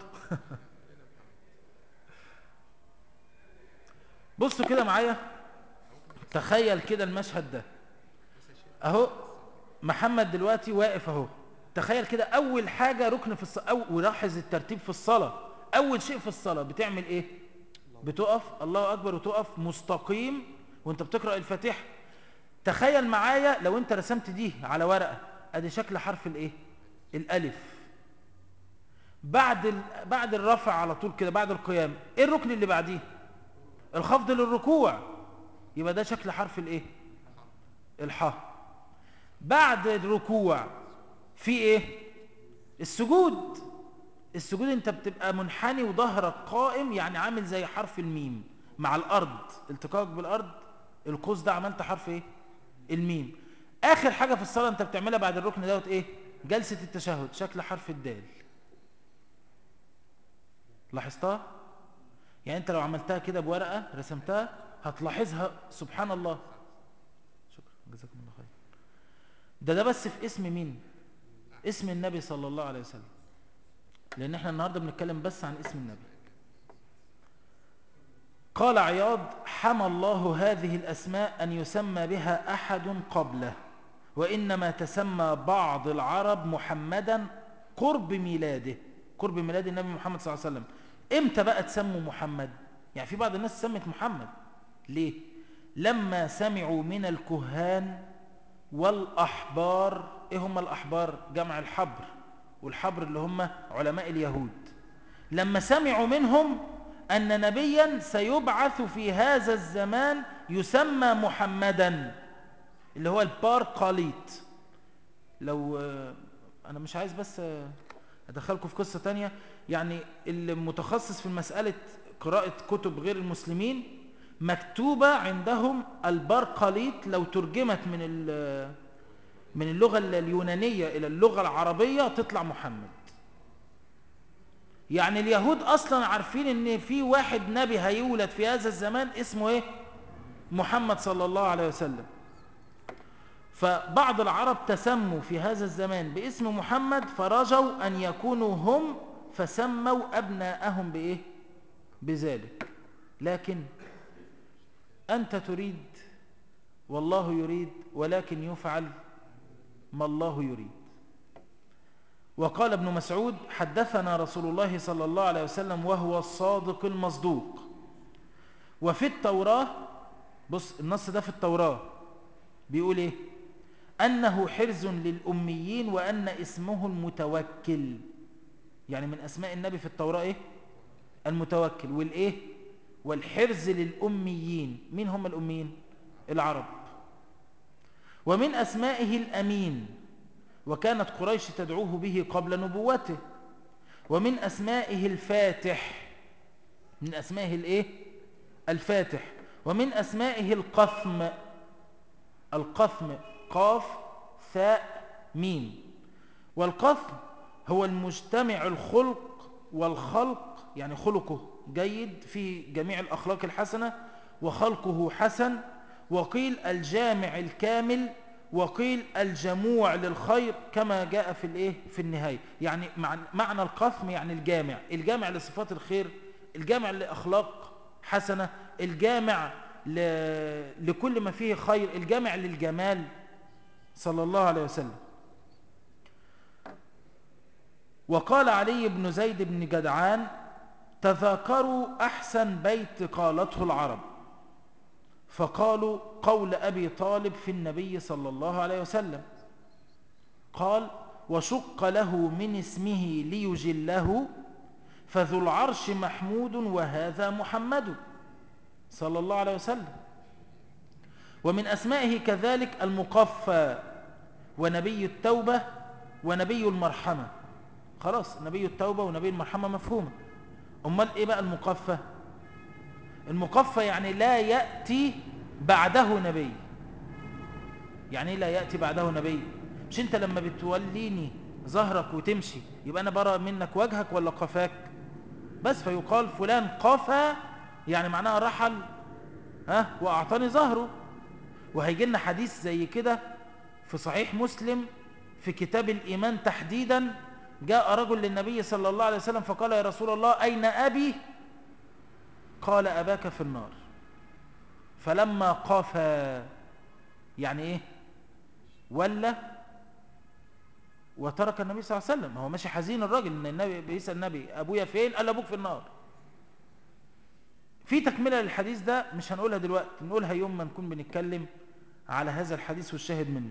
بصوا كده معايا تخيل كده المشهد ده اهو محمد دلوقتي واقف اهو تخيل كده اول حاجة ركن في الصلاة أو ولاحظ الترتيب في الصلاة اول شيء في الصلاة بتعمل ايه بتقف الله اكبر وتقف مستقيم وانت بتقرأ الفاتحة تخيل معايا لو انت رسمت دي على ورقة ادي شكل حرف الايه الالف بعد ال... بعد الرفع على طول كده بعد القيام ايه الركن اللي بعديه الخفض للركوع يبقى ده شكل حرف الايه الحاء بعد الركوع في ايه السجود السجود انت بتبقى منحني وظهرك قائم يعني عامل زي حرف الميم مع الارض التقاك بالارض القوس ده عملت حرف ايه الميم اخر حاجة في الصلاة انت بتعملها بعد الركن دوت ايه جلسة التشهد شكل حرف الدال لاحظتها يعني انت لو عملتها كده بورقة رسمتها هتلاحظها سبحان الله شكرا جزاكم الله خير ده ده بس في اسم مين اسم النبي صلى الله عليه وسلم لان احنا النهاردة بنتكلم بس عن اسم النبي قال عياض حمى الله هذه الأسماء أن يسمى بها أحد قبله وإنما تسمى بعض العرب محمدا قرب ميلاده قرب ميلاد النبي محمد صلى الله عليه وسلم امتى بقى تسموا محمد يعني في بعض الناس سمت محمد ليه لما سمعوا من الكهان والأحبار ايه هم الأحبار جمع الحبر والحبر اللي هم علماء اليهود لما سمعوا منهم أن نبيا سيبعث في هذا الزمان يسمى محمدا اللي هو البار قاليت لو أنا مش عايز بس أدخلكم في قصة تانية يعني المتخصص في مسألة قراءة كتب غير المسلمين مكتوبة عندهم البار قاليت لو ترجمت من من اللغة اليونانية إلى اللغة العربية تطلع محمد يعني اليهود اصلا عارفين ان في واحد نبي هيولد في هذا الزمان اسمه ايه محمد صلى الله عليه وسلم فبعض العرب تسموا في هذا الزمان باسم محمد فرجوا ان يكونوا هم فسموا ابناءهم بايه بذلك لكن انت تريد والله يريد ولكن يفعل ما الله يريد وقال ابن مسعود حدثنا رسول الله صلى الله عليه وسلم وهو الصادق المصدوق وفي التوراة بص النص ده في التوراة بيقول ايه أنه حرز للأميين وأن اسمه المتوكل يعني من أسماء النبي في التوراة ايه المتوكل والإيه والحرز للأميين مين هم الأميين العرب ومن أسمائه الأمين وكانت قريش تدعوه به قبل نبوته ومن أسمائه الفاتح من أسمائه الإيه؟ الفاتح ومن أسمائه القثم القثم قاف ثاء ميم والقثم هو المجتمع الخلق والخلق يعني خلقه جيد في جميع الأخلاق الحسنة وخلقه حسن وقيل الجامع الكامل وقيل الجموع للخير كما جاء في الايه في النهايه يعني معنى القثم يعني الجامع الجامع لصفات الخير الجامع لاخلاق حسنه الجامع ل... لكل ما فيه خير الجامع للجمال صلى الله عليه وسلم وقال علي بن زيد بن جدعان تذاكروا احسن بيت قالته العرب فقالوا قول أبي طالب في النبي صلى الله عليه وسلم قال وشق له من اسمه ليجله فذو العرش محمود وهذا محمد صلى الله عليه وسلم ومن أسمائه كذلك المقفى ونبي التوبة ونبي المرحمة خلاص نبي التوبة ونبي المرحمة مفهومة أمال إيه بقى المقفى المقفى يعني لا يأتي بعده نبي يعني ايه لا يأتي بعده نبي مش انت لما بتوليني ظهرك وتمشي يبقى انا برى منك وجهك ولا قفاك بس فيقال فلان قفى يعني معناها رحل ها واعطاني ظهره وهيجي لنا حديث زي كده في صحيح مسلم في كتاب الايمان تحديدا جاء رجل للنبي صلى الله عليه وسلم فقال يا رسول الله اين ابي قال أباك في النار فلما قفى يعني إيه ولا وترك النبي صلى الله عليه وسلم هو ماشي حزين الراجل ان النبي بيسال النبي ابويا فين قال ابوك في النار في تكمله للحديث ده مش هنقولها دلوقتي نقولها يوم ما نكون بنتكلم على هذا الحديث والشاهد منه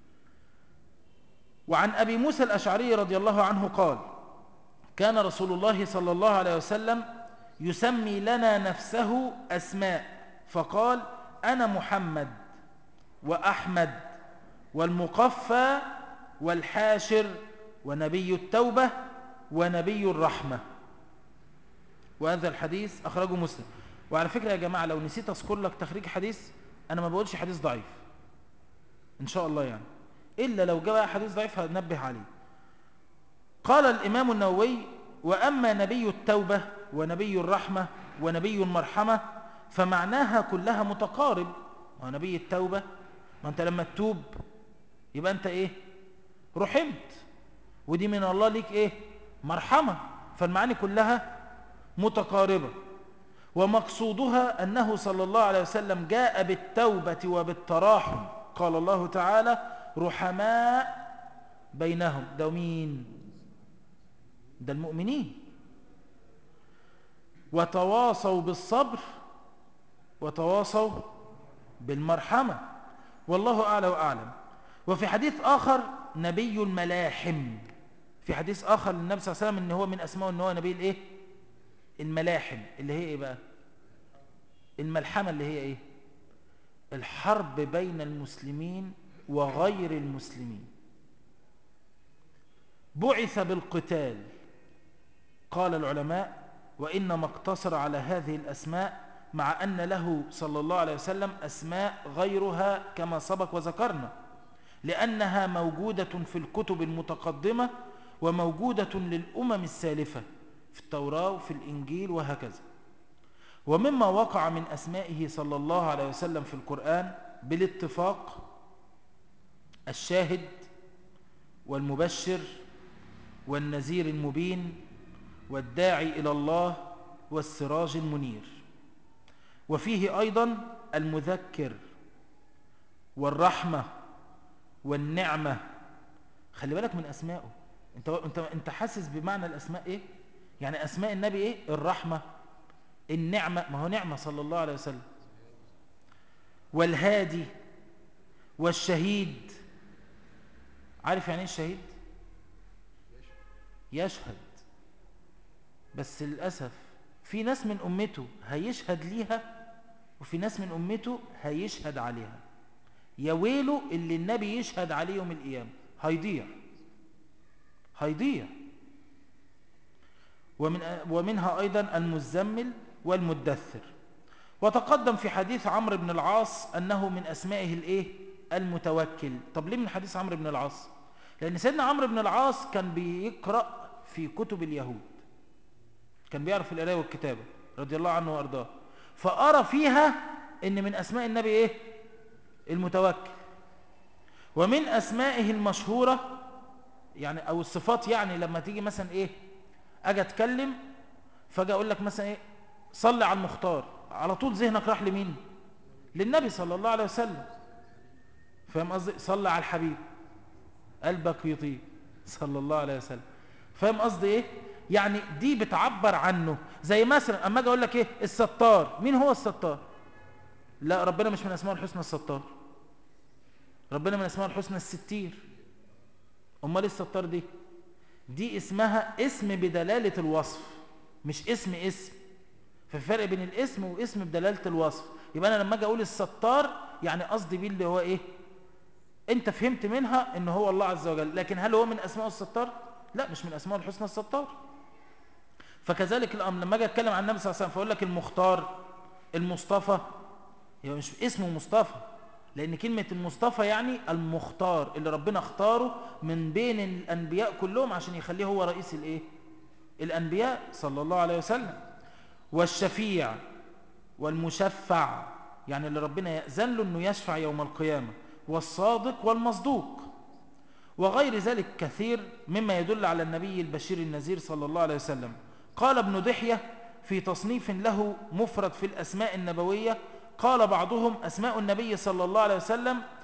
وعن ابي موسى الاشعري رضي الله عنه قال كان رسول الله صلى الله عليه وسلم يسمي لنا نفسه اسماء فقال انا محمد واحمد والمقفى والحاشر ونبي التوبة ونبي الرحمة وهذا الحديث أخرجه مسلم وعلى فكرة يا جماعة لو نسيت أذكر لك تخريج حديث أنا ما بقولش حديث ضعيف إن شاء الله يعني إلا لو جاء حديث ضعيف هنبه عليه قال الإمام النووي وأما نبي التوبة ونبي الرحمة ونبي المرحمة فمعناها كلها متقارب ونبي التوبة ما أنت لما تتوب يبقى أنت إيه رحمت ودي من الله ليك إيه مرحمة فالمعاني كلها متقاربة ومقصودها أنه صلى الله عليه وسلم جاء بالتوبة وبالتراحم قال الله تعالى رحماء بينهم ده مين ده المؤمنين وتواصوا بالصبر وتواصوا بالمرحمة والله أعلى وأعلم وفي حديث آخر نبي الملاحم في حديث آخر للنبي صلى الله عليه وسلم إن هو من أسمائه إن هو نبي الإيه الملاحم اللي هي إيه بقى الملحمة اللي هي إيه الحرب بين المسلمين وغير المسلمين بعث بالقتال قال العلماء وإنما اقتصر على هذه الأسماء مع أن له صلى الله عليه وسلم أسماء غيرها كما سبق وذكرنا لأنها موجودة في الكتب المتقدمة وموجودة للأمم السالفة في التوراة وفي الإنجيل وهكذا ومما وقع من أسمائه صلى الله عليه وسلم في القرآن بالاتفاق الشاهد والمبشر والنذير المبين والداعي إلى الله والسراج المنير وفيه أيضا المذكر والرحمة والنعمة خلي بالك من أسمائه انت, انت, انت حاسس بمعنى الأسماء إيه يعني أسماء النبي إيه الرحمة النعمة ما هو نعمة صلى الله عليه وسلم والهادي والشهيد عارف يعني ايه الشهيد يشهد بس للأسف في ناس من أمته هيشهد ليها وفي ناس من أمته هيشهد عليها يا ويله اللي النبي يشهد عليه يوم القيامة هيضيع هيضيع ومن ومنها أيضا المزمل والمدثر وتقدم في حديث عمرو بن العاص أنه من أسمائه الإيه؟ المتوكل طب ليه من حديث عمرو بن العاص لأن سيدنا عمرو بن العاص كان بيقرأ في كتب اليهود كان بيعرف القراءة والكتابة رضي الله عنه وأرضاه فأرى فيها إن من أسماء النبي إيه المتوكل ومن أسمائه المشهورة يعني أو الصفات يعني لما تيجي مثلا إيه أجي أتكلم فأجي أقول لك مثلا إيه صلي على المختار على طول ذهنك راح لمين للنبي صلى الله عليه وسلم فاهم قصدي صلي على الحبيب قلبك يطيب صلى الله عليه وسلم فاهم قصدي ايه يعني دي بتعبر عنه زي مثلا اما اجي اقول لك ايه الستار مين هو الستار لا ربنا مش من اسماء الحسنى الستار ربنا من اسماء الحسنى الستير امال ايه الستار دي دي اسمها اسم بدلاله الوصف مش اسم اسم في فرق بين الاسم واسم بدلاله الوصف يبقى انا لما اجي اقول الستار يعني قصدي بيه اللي هو ايه انت فهمت منها ان هو الله عز وجل لكن هل هو من اسماء الستار لا مش من اسماء الحسنى الستار فكذلك الامر لما اجي اتكلم عن النبي صلى الله عليه وسلم فاقول لك المختار المصطفى يبقى مش اسمه مصطفى لان كلمه المصطفى يعني المختار اللي ربنا اختاره من بين الانبياء كلهم عشان يخليه هو رئيس الايه الانبياء صلى الله عليه وسلم والشفيع والمشفع يعني اللي ربنا يأذن له انه يشفع يوم القيامه والصادق والمصدوق وغير ذلك كثير مما يدل على النبي البشير النذير صلى الله عليه وسلم قال ابن دحية في تصنيف له مفرد في الأسماء النبوية قال بعضهم أسماء النبي صلى الله عليه وسلم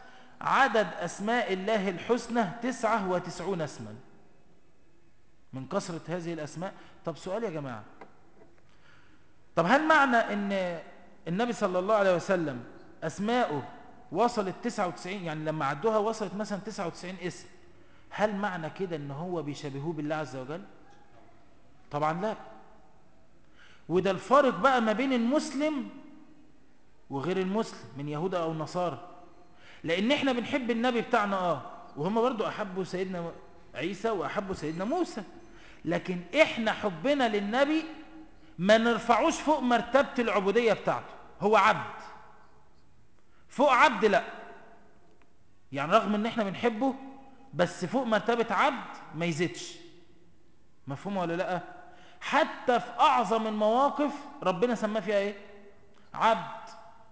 عدد أسماء الله الحسنى تسعة وتسعون اسما من كثرة هذه الأسماء طب سؤال يا جماعة طب هل معنى أن النبي صلى الله عليه وسلم أسماؤه وصلت 99 يعني لما عدوها وصلت مثلا 99 اسم هل معنى كده ان هو بيشبهوه بالله عز وجل طبعا لا وده الفارق بقى ما بين المسلم وغير المسلم من يهود او نصارى لان احنا بنحب النبي بتاعنا اه وهم برضو احبوا سيدنا عيسى واحبوا سيدنا موسى لكن احنا حبنا للنبي ما نرفعوش فوق مرتبة العبودية بتاعته هو عبد فوق عبد لا يعني رغم ان احنا بنحبه بس فوق مرتبة عبد ما يزيدش مفهوم ولا لا حتى في اعظم المواقف ربنا سماه فيها ايه عبد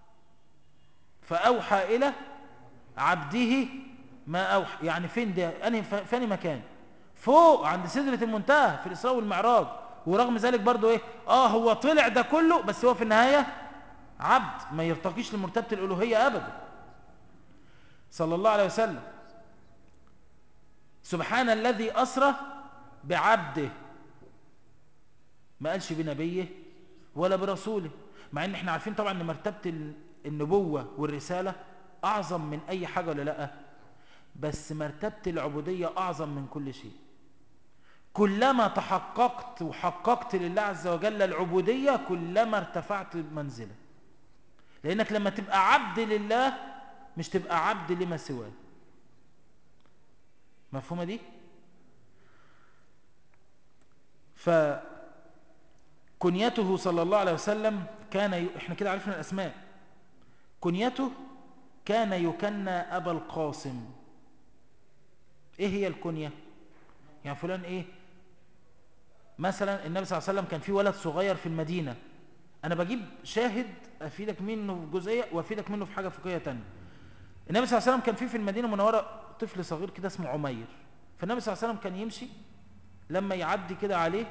فاوحى الى عبده ما اوحى يعني فين ده انهي فاني مكان فوق عند سدرة المنتهى في الاسراء والمعراج ورغم ذلك برضو ايه اه هو طلع ده كله بس هو في النهاية عبد ما يرتقيش لمرتبة الالوهية ابدا صلى الله عليه وسلم سبحان الذي أسرى بعبده ما قالش بنبيه ولا برسوله مع ان احنا عارفين طبعا ان مرتبة النبوة والرسالة اعظم من اي حاجة ولا لا بس مرتبة العبودية اعظم من كل شيء كلما تحققت وحققت لله عز وجل العبودية كلما ارتفعت منزلة لانك لما تبقى عبد لله مش تبقى عبد لما سواه مفهومة دي فكنيته صلى الله عليه وسلم كان ي... احنا كده عرفنا الاسماء كنيته كان يكنى ابا القاسم ايه هي الكنية يعني فلان ايه مثلا النبي صلى الله عليه وسلم كان في ولد صغير في المدينة انا بجيب شاهد افيدك منه في جزئية وافيدك منه في حاجة فقهية تانية النبي صلى الله عليه وسلم كان في في المدينة المنورة طفل صغير كده اسمه عمير فالنبي صلى الله عليه وسلم كان يمشي لما يعدي كده عليه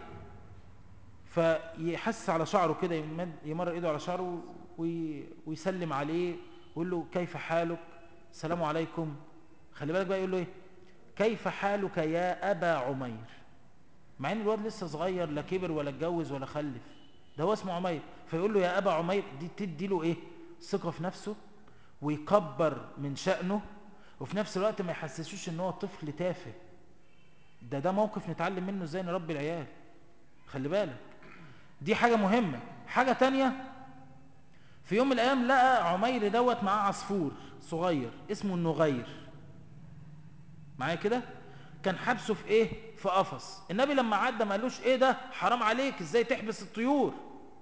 فيحس على شعره كده يمر ايده على شعره ويسلم عليه ويقول له كيف حالك السلام عليكم خلي بالك بقى يقول له ايه كيف حالك يا ابا عمير مع ان الواد لسه صغير لا كبر ولا اتجوز ولا خلف ده هو اسمه عمير فيقول له يا ابا عمير دي تدي له ايه ثقه في نفسه ويكبر من شأنه وفي نفس الوقت ما يحسسوش ان هو طفل تافه ده ده موقف نتعلم منه ازاي نربي العيال خلي بالك دي حاجة مهمة حاجة تانية في يوم من الايام لقى عمير دوت معاه عصفور صغير اسمه النغير معايا كده كان حبسه في ايه في قفص النبي لما عدى ما قالوش ايه ده حرام عليك ازاي تحبس الطيور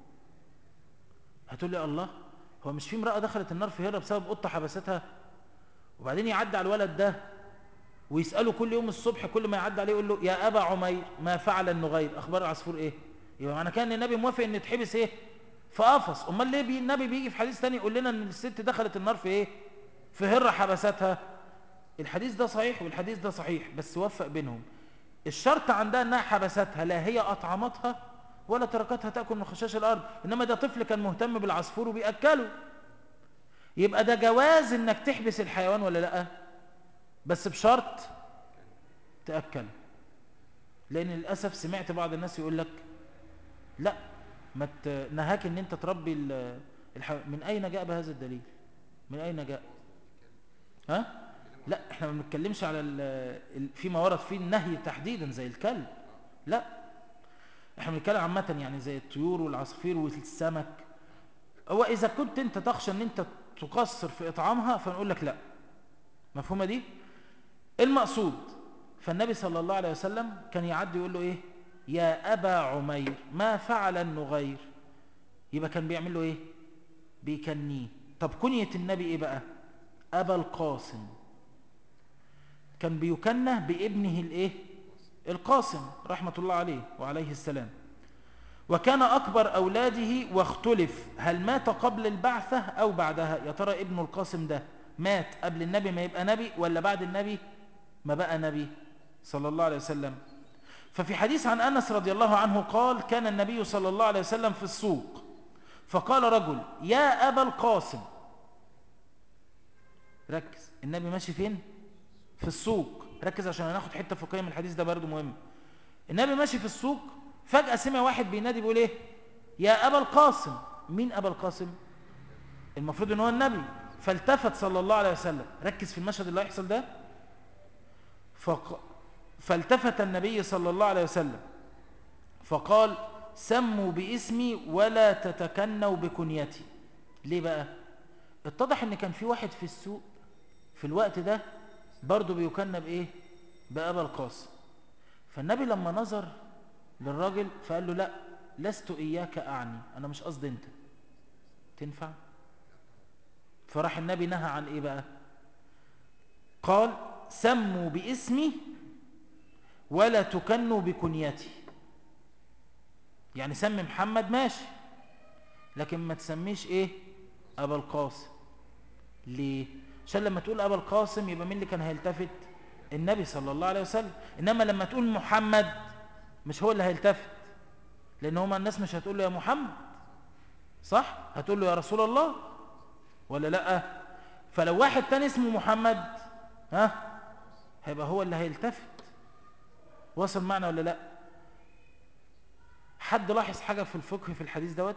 هتقول لي الله هو مش في امرأة دخلت النار في هرة بسبب قطة حبستها وبعدين يعدي على الولد ده ويسأله كل يوم الصبح كل ما يعدي عليه يقول له يا أبا عمير ما فعل النغير أخبار العصفور إيه يبقى معنى كان النبي موافق إن يتحبس إيه في قفص أمال ليه بي النبي بيجي في حديث تاني يقول لنا إن الست دخلت النار في إيه في هرة حبستها الحديث ده صحيح والحديث ده صحيح بس وفق بينهم الشرط عندها انها حبستها لا هي اطعمتها ولا تركتها تاكل من خشاش الارض انما ده طفل كان مهتم بالعصفور وبياكله يبقى ده جواز انك تحبس الحيوان ولا لا بس بشرط تاكله لان للاسف سمعت بعض الناس يقول لك لا ما نهاك ان انت تربي الحيوان من اين جاء بهذا الدليل من اين جاء ها لا احنا ما بنتكلمش على فيما ورد فيه النهي تحديدا زي الكلب لا احنا بنتكلم عامه يعني زي الطيور والعصافير والسمك هو اذا كنت انت تخشى ان انت تقصر في اطعامها فنقول لك لا مفهومه دي المقصود فالنبي صلى الله عليه وسلم كان يعدي يقول له ايه يا ابا عمير ما فعل النغير يبقى كان بيعمل له ايه بيكنيه طب كنيه النبي ايه بقى ابا القاسم كان بيكنى بابنه الايه القاسم رحمة الله عليه وعليه السلام وكان أكبر أولاده واختلف هل مات قبل البعثة أو بعدها يا ترى ابن القاسم ده مات قبل النبي ما يبقى نبي ولا بعد النبي ما بقى نبي صلى الله عليه وسلم ففي حديث عن أنس رضي الله عنه قال كان النبي صلى الله عليه وسلم في السوق فقال رجل يا أبا القاسم ركز النبي ماشي فين في السوق ركز عشان هناخد حته فقهيه من الحديث ده برضو مهم النبي ماشي في السوق فجاه سمع واحد بينادي بيقول ايه يا ابا القاسم مين ابا القاسم المفروض ان هو النبي فالتفت صلى الله عليه وسلم ركز في المشهد اللي هيحصل ده فق... فالتفت النبي صلى الله عليه وسلم فقال سموا باسمي ولا تتكنوا بكنيتي ليه بقى اتضح ان كان في واحد في السوق في الوقت ده برضه بيكنى بايه بابا القاسم فالنبي لما نظر للراجل فقال له لا لست اياك اعني انا مش قصدي انت تنفع فراح النبي نهى عن ايه بقى قال سموا باسمي ولا تكنوا بكنيتي يعني سمي محمد ماشي لكن ما تسميش ايه ابا القاسم ليه عشان لما تقول ابا القاسم يبقى مين اللي كان هيلتفت النبي صلى الله عليه وسلم انما لما تقول محمد مش هو اللي هيلتفت لان هما الناس مش هتقول له يا محمد صح هتقول له يا رسول الله ولا لا فلو واحد تاني اسمه محمد ها هيبقى هو اللي هيلتفت وصل معنا ولا لا حد لاحظ حاجة في الفقه في الحديث دوت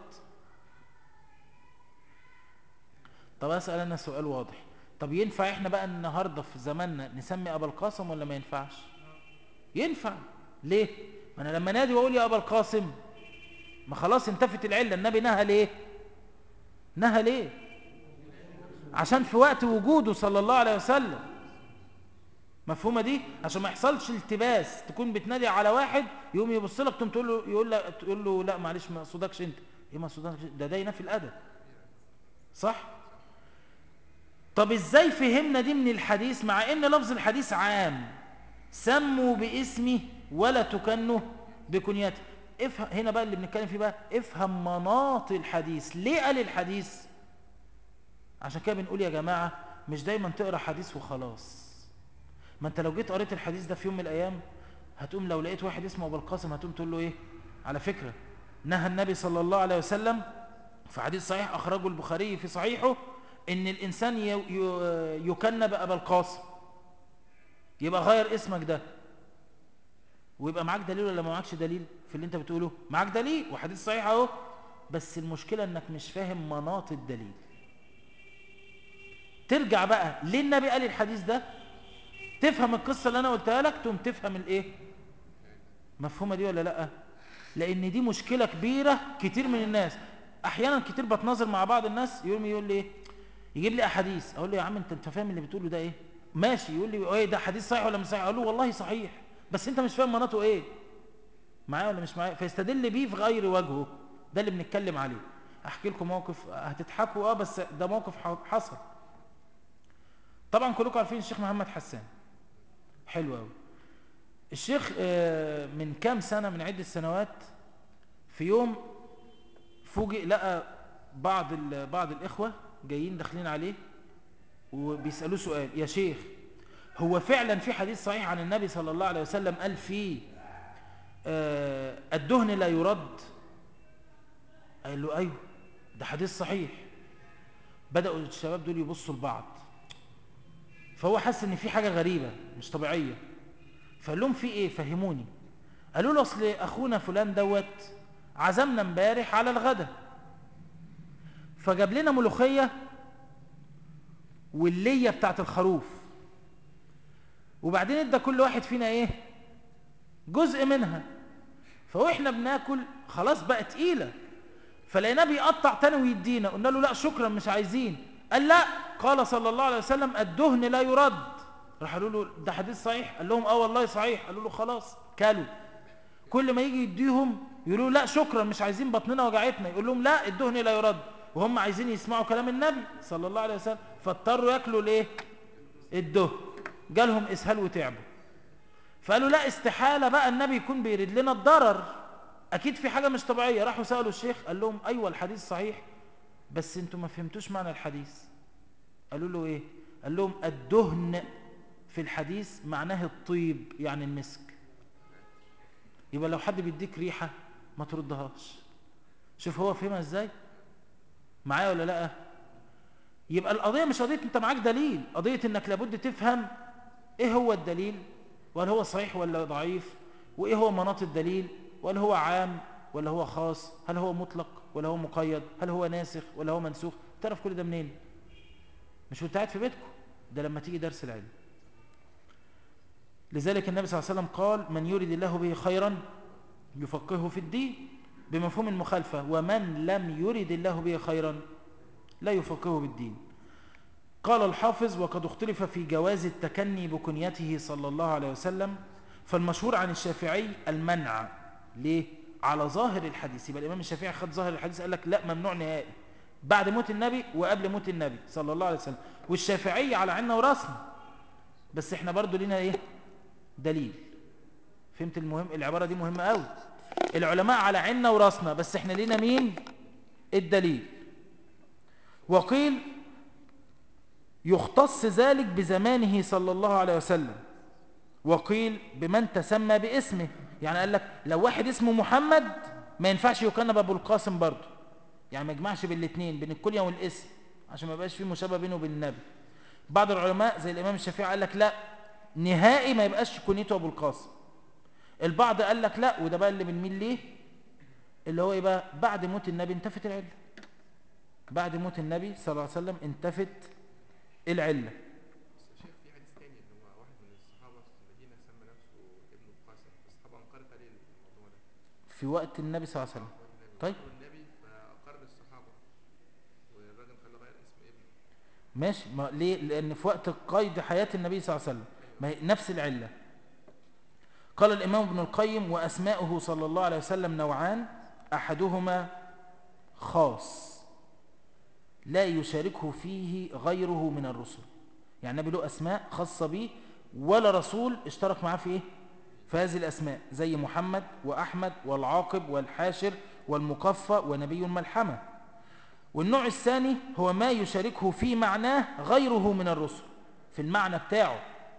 طب اسأل انا سؤال واضح طب ينفع احنا بقى النهاردة في زماننا نسمي ابا القاسم ولا ما ينفعش ينفع ليه ما انا لما نادي واقول يا ابا القاسم ما خلاص انتفت العلة النبي نهى ليه نهى ليه عشان في وقت وجوده صلى الله عليه وسلم مفهومه دي عشان ما يحصلش التباس تكون بتنادي على واحد يقوم يبص لك تقوم تقول له يقول لك تقول له لا معلش ما اقصدكش انت ايه ما اقصدكش ده ده ينافي الادب صح طب ازاي فهمنا دي من الحديث مع ان لفظ الحديث عام سموا باسمي ولا تكنوا بكنيتي افهم هنا بقى اللي بنتكلم فيه بقى افهم مناط الحديث ليه قال الحديث عشان كده بنقول يا جماعة مش دايما تقرأ حديث وخلاص ما انت لو جيت قريت الحديث ده في يوم من الايام هتقوم لو لقيت واحد اسمه ابو القاسم هتقوم تقول له ايه على فكرة نهى النبي صلى الله عليه وسلم في حديث صحيح اخرجه البخاري في صحيحه ان الانسان يكنى بابا القاسم يبقى غير اسمك ده ويبقى معاك دليل ولا ما معاكش دليل في اللي انت بتقوله معاك دليل وحديث صحيح اهو بس المشكلة انك مش فاهم مناط الدليل ترجع بقى ليه النبي قال الحديث ده تفهم القصة اللي انا قلتها لك تقوم تفهم الايه مفهومة دي ولا لا لان دي مشكلة كبيرة كتير من الناس احيانا كتير بتناظر مع بعض الناس يقول لي يقول لي ايه يجيب لي احاديث اقول له يا عم انت انت فاهم اللي بتقوله ده ايه ماشي يقول لي ايه ده حديث صحيح ولا مش صحيح اقول له والله صحيح بس انت مش فاهم مناطه ايه معايا ولا مش معايا فيستدل بيه في غير وجهه ده اللي بنتكلم عليه احكي لكم موقف هتضحكوا اه بس ده موقف حصل طبعا كلكم عارفين الشيخ محمد حسان حلو قوي الشيخ من كام سنة من عدة سنوات في يوم فوجئ لقى بعض بعض الإخوة جايين داخلين عليه وبيسألوه سؤال يا شيخ هو فعلا في حديث صحيح عن النبي صلى الله عليه وسلم قال فيه الدهن لا يرد قال له أيوه ده حديث صحيح بدأوا الشباب دول يبصوا لبعض فهو حس ان في حاجة غريبة مش طبيعية فقال لهم في ايه فهموني قالوا له اصل اخونا فلان دوت عزمنا امبارح على الغدا فجاب لنا ملوخية واللية بتاعت الخروف وبعدين ادى كل واحد فينا ايه جزء منها فاحنا بناكل خلاص بقى تقيلة فلقيناه بيقطع تاني ويدينا قلنا له لا شكرا مش عايزين قال لا قال صلى الله عليه وسلم الدهن لا يرد راح قالوا له ده حديث صحيح قال لهم اه والله صحيح قالوا له خلاص كلوا كل ما يجي يديهم يقولوا لا شكرا مش عايزين بطننا وجعتنا يقول لهم لا الدهن لا يرد وهم عايزين يسمعوا كلام النبي صلى الله عليه وسلم فاضطروا ياكلوا الايه الدهن جالهم اسهال وتعبوا فقالوا لا استحالة بقى النبي يكون بيريد لنا الضرر اكيد في حاجة مش طبيعية راحوا سألوا الشيخ قال لهم ايوه الحديث صحيح بس انتوا ما فهمتوش معنى الحديث قالوا له ايه قال لهم الدهن في الحديث معناه الطيب يعني المسك يبقى لو حد بيديك ريحة ما تردهاش شوف هو فهمها ازاي معايا ولا لا يبقى القضية مش قضية انت معاك دليل قضية انك لابد تفهم ايه هو الدليل وهل هو صحيح ولا ضعيف وايه هو مناط الدليل وهل هو عام ولا هو خاص هل هو مطلق ولا هو مقيد هل هو ناسخ ولا هو منسوخ تعرف كل ده منين مش وانت قاعد في بيتكم ده لما تيجي درس العلم لذلك النبي صلى الله عليه وسلم قال من يريد الله به خيرا يفقهه في الدين بمفهوم المخالفة ومن لم يرد الله به خيرا لا يفقهه بالدين قال الحافظ وقد اختلف في جواز التكني بكنيته صلى الله عليه وسلم فالمشهور عن الشافعي المنع ليه؟ على ظاهر الحديث يبقى الإمام الشافعي خد ظاهر الحديث قال لك لا ممنوع نهائي بعد موت النبي وقبل موت النبي صلى الله عليه وسلم والشافعي على عنا وراسنا بس احنا برضو لنا ايه دليل فهمت المهم العبارة دي مهمة قوي العلماء على عنا وراسنا بس احنا لنا مين الدليل وقيل يختص ذلك بزمانه صلى الله عليه وسلم وقيل بمن تسمى باسمه يعني قال لك لو واحد اسمه محمد ما ينفعش يكنب ابو القاسم برضه يعني ما يجمعش بين الاثنين بين الكليه والاسم عشان ما يبقاش في مشابه بينه وبين النبي بعض العلماء زي الامام الشافعي قال لك لا نهائي ما يبقاش كنيته ابو القاسم البعض قال لك لا وده بقى اللي بنميل ليه اللي هو يبقى بعد موت النبي انتفت العله بعد موت النبي صلى الله عليه وسلم انتفت العله بس يا شيخ في حديث تاني ان هو واحد من الصحابه في المدينه سمى نفسه ابن القاسم الصحابه انكرت عليه الموضوع ده في وقت النبي صلى الله عليه وسلم النبي طيب. قالوا النبي فاقر الصحابه والراجل خلى غير اسم ابنه ماشي ما ليه لان في وقت قيد حياه النبي صلى الله عليه وسلم ما هي نفس العله قال الامام ابن القيم واسماؤه صلى الله عليه وسلم نوعان احدهما خاص لا يشاركه فيه غيره من الرسل يعني النبي له اسماء خاصه به ولا رسول اشترك معاه في ايه في هذه الاسماء زي محمد واحمد والعاقب والحاشر والمقفى ونبي الملحمه والنوع الثاني هو ما يشاركه في معناه غيره من الرسل في المعنى بتاعه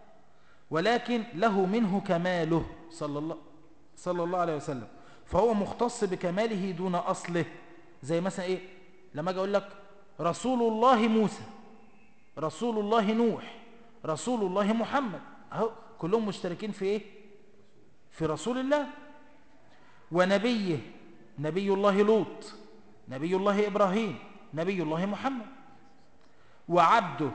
ولكن له منه كماله صلى الله, صلى الله عليه وسلم فهو مختص بكماله دون أصله زي مثلا إيه لما أجي أقول لك رسول الله موسى رسول الله نوح رسول الله محمد أهو كلهم مشتركين في إيه في رسول الله ونبيه نبي الله لوط نبي الله إبراهيم نبي الله محمد وعبده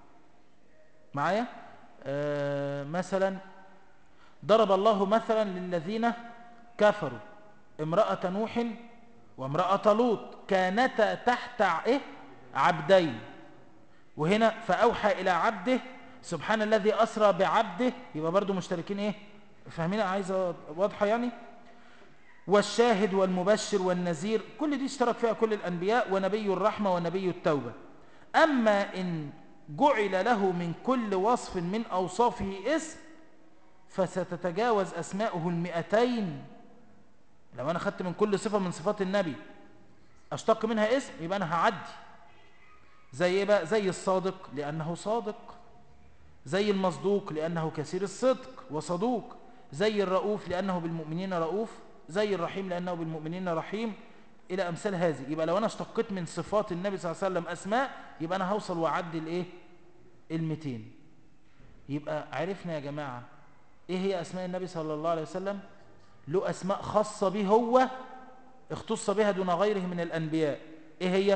معايا آه مثلا ضرب الله مثلا للذين كفروا امرأة نوح وامرأة لوط كانتا تحت ايه عبدين وهنا فأوحى إلى عبده سبحان الذي أسرى بعبده يبقى برضو مشتركين ايه فاهمين عايزة واضحة يعني والشاهد والمبشر والنذير كل دي اشترك فيها كل الأنبياء ونبي الرحمة ونبي التوبة أما إن جعل له من كل وصف من أوصافه اسم فستتجاوز أسماؤه المئتين لو أنا خدت من كل صفة من صفات النبي أشتق منها اسم يبقى أنا هعدي زي إيه بقى زي الصادق لأنه صادق زي المصدوق لأنه كثير الصدق وصدوق زي الرؤوف لأنه بالمؤمنين رؤوف زي الرحيم لأنه بالمؤمنين رحيم إلى أمثال هذه يبقى لو أنا اشتقيت من صفات النبي صلى الله عليه وسلم أسماء يبقى أنا هوصل وأعدي الإيه المتين يبقى عرفنا يا جماعة إيه هي أسماء النبي صلى الله عليه وسلم له أسماء خاصة به هو اختص بها دون غيره من الأنبياء إيه هي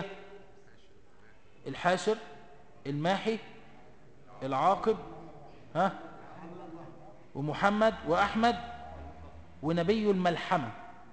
الحاشر الماحي العاقب ها ومحمد وأحمد ونبي الملحمة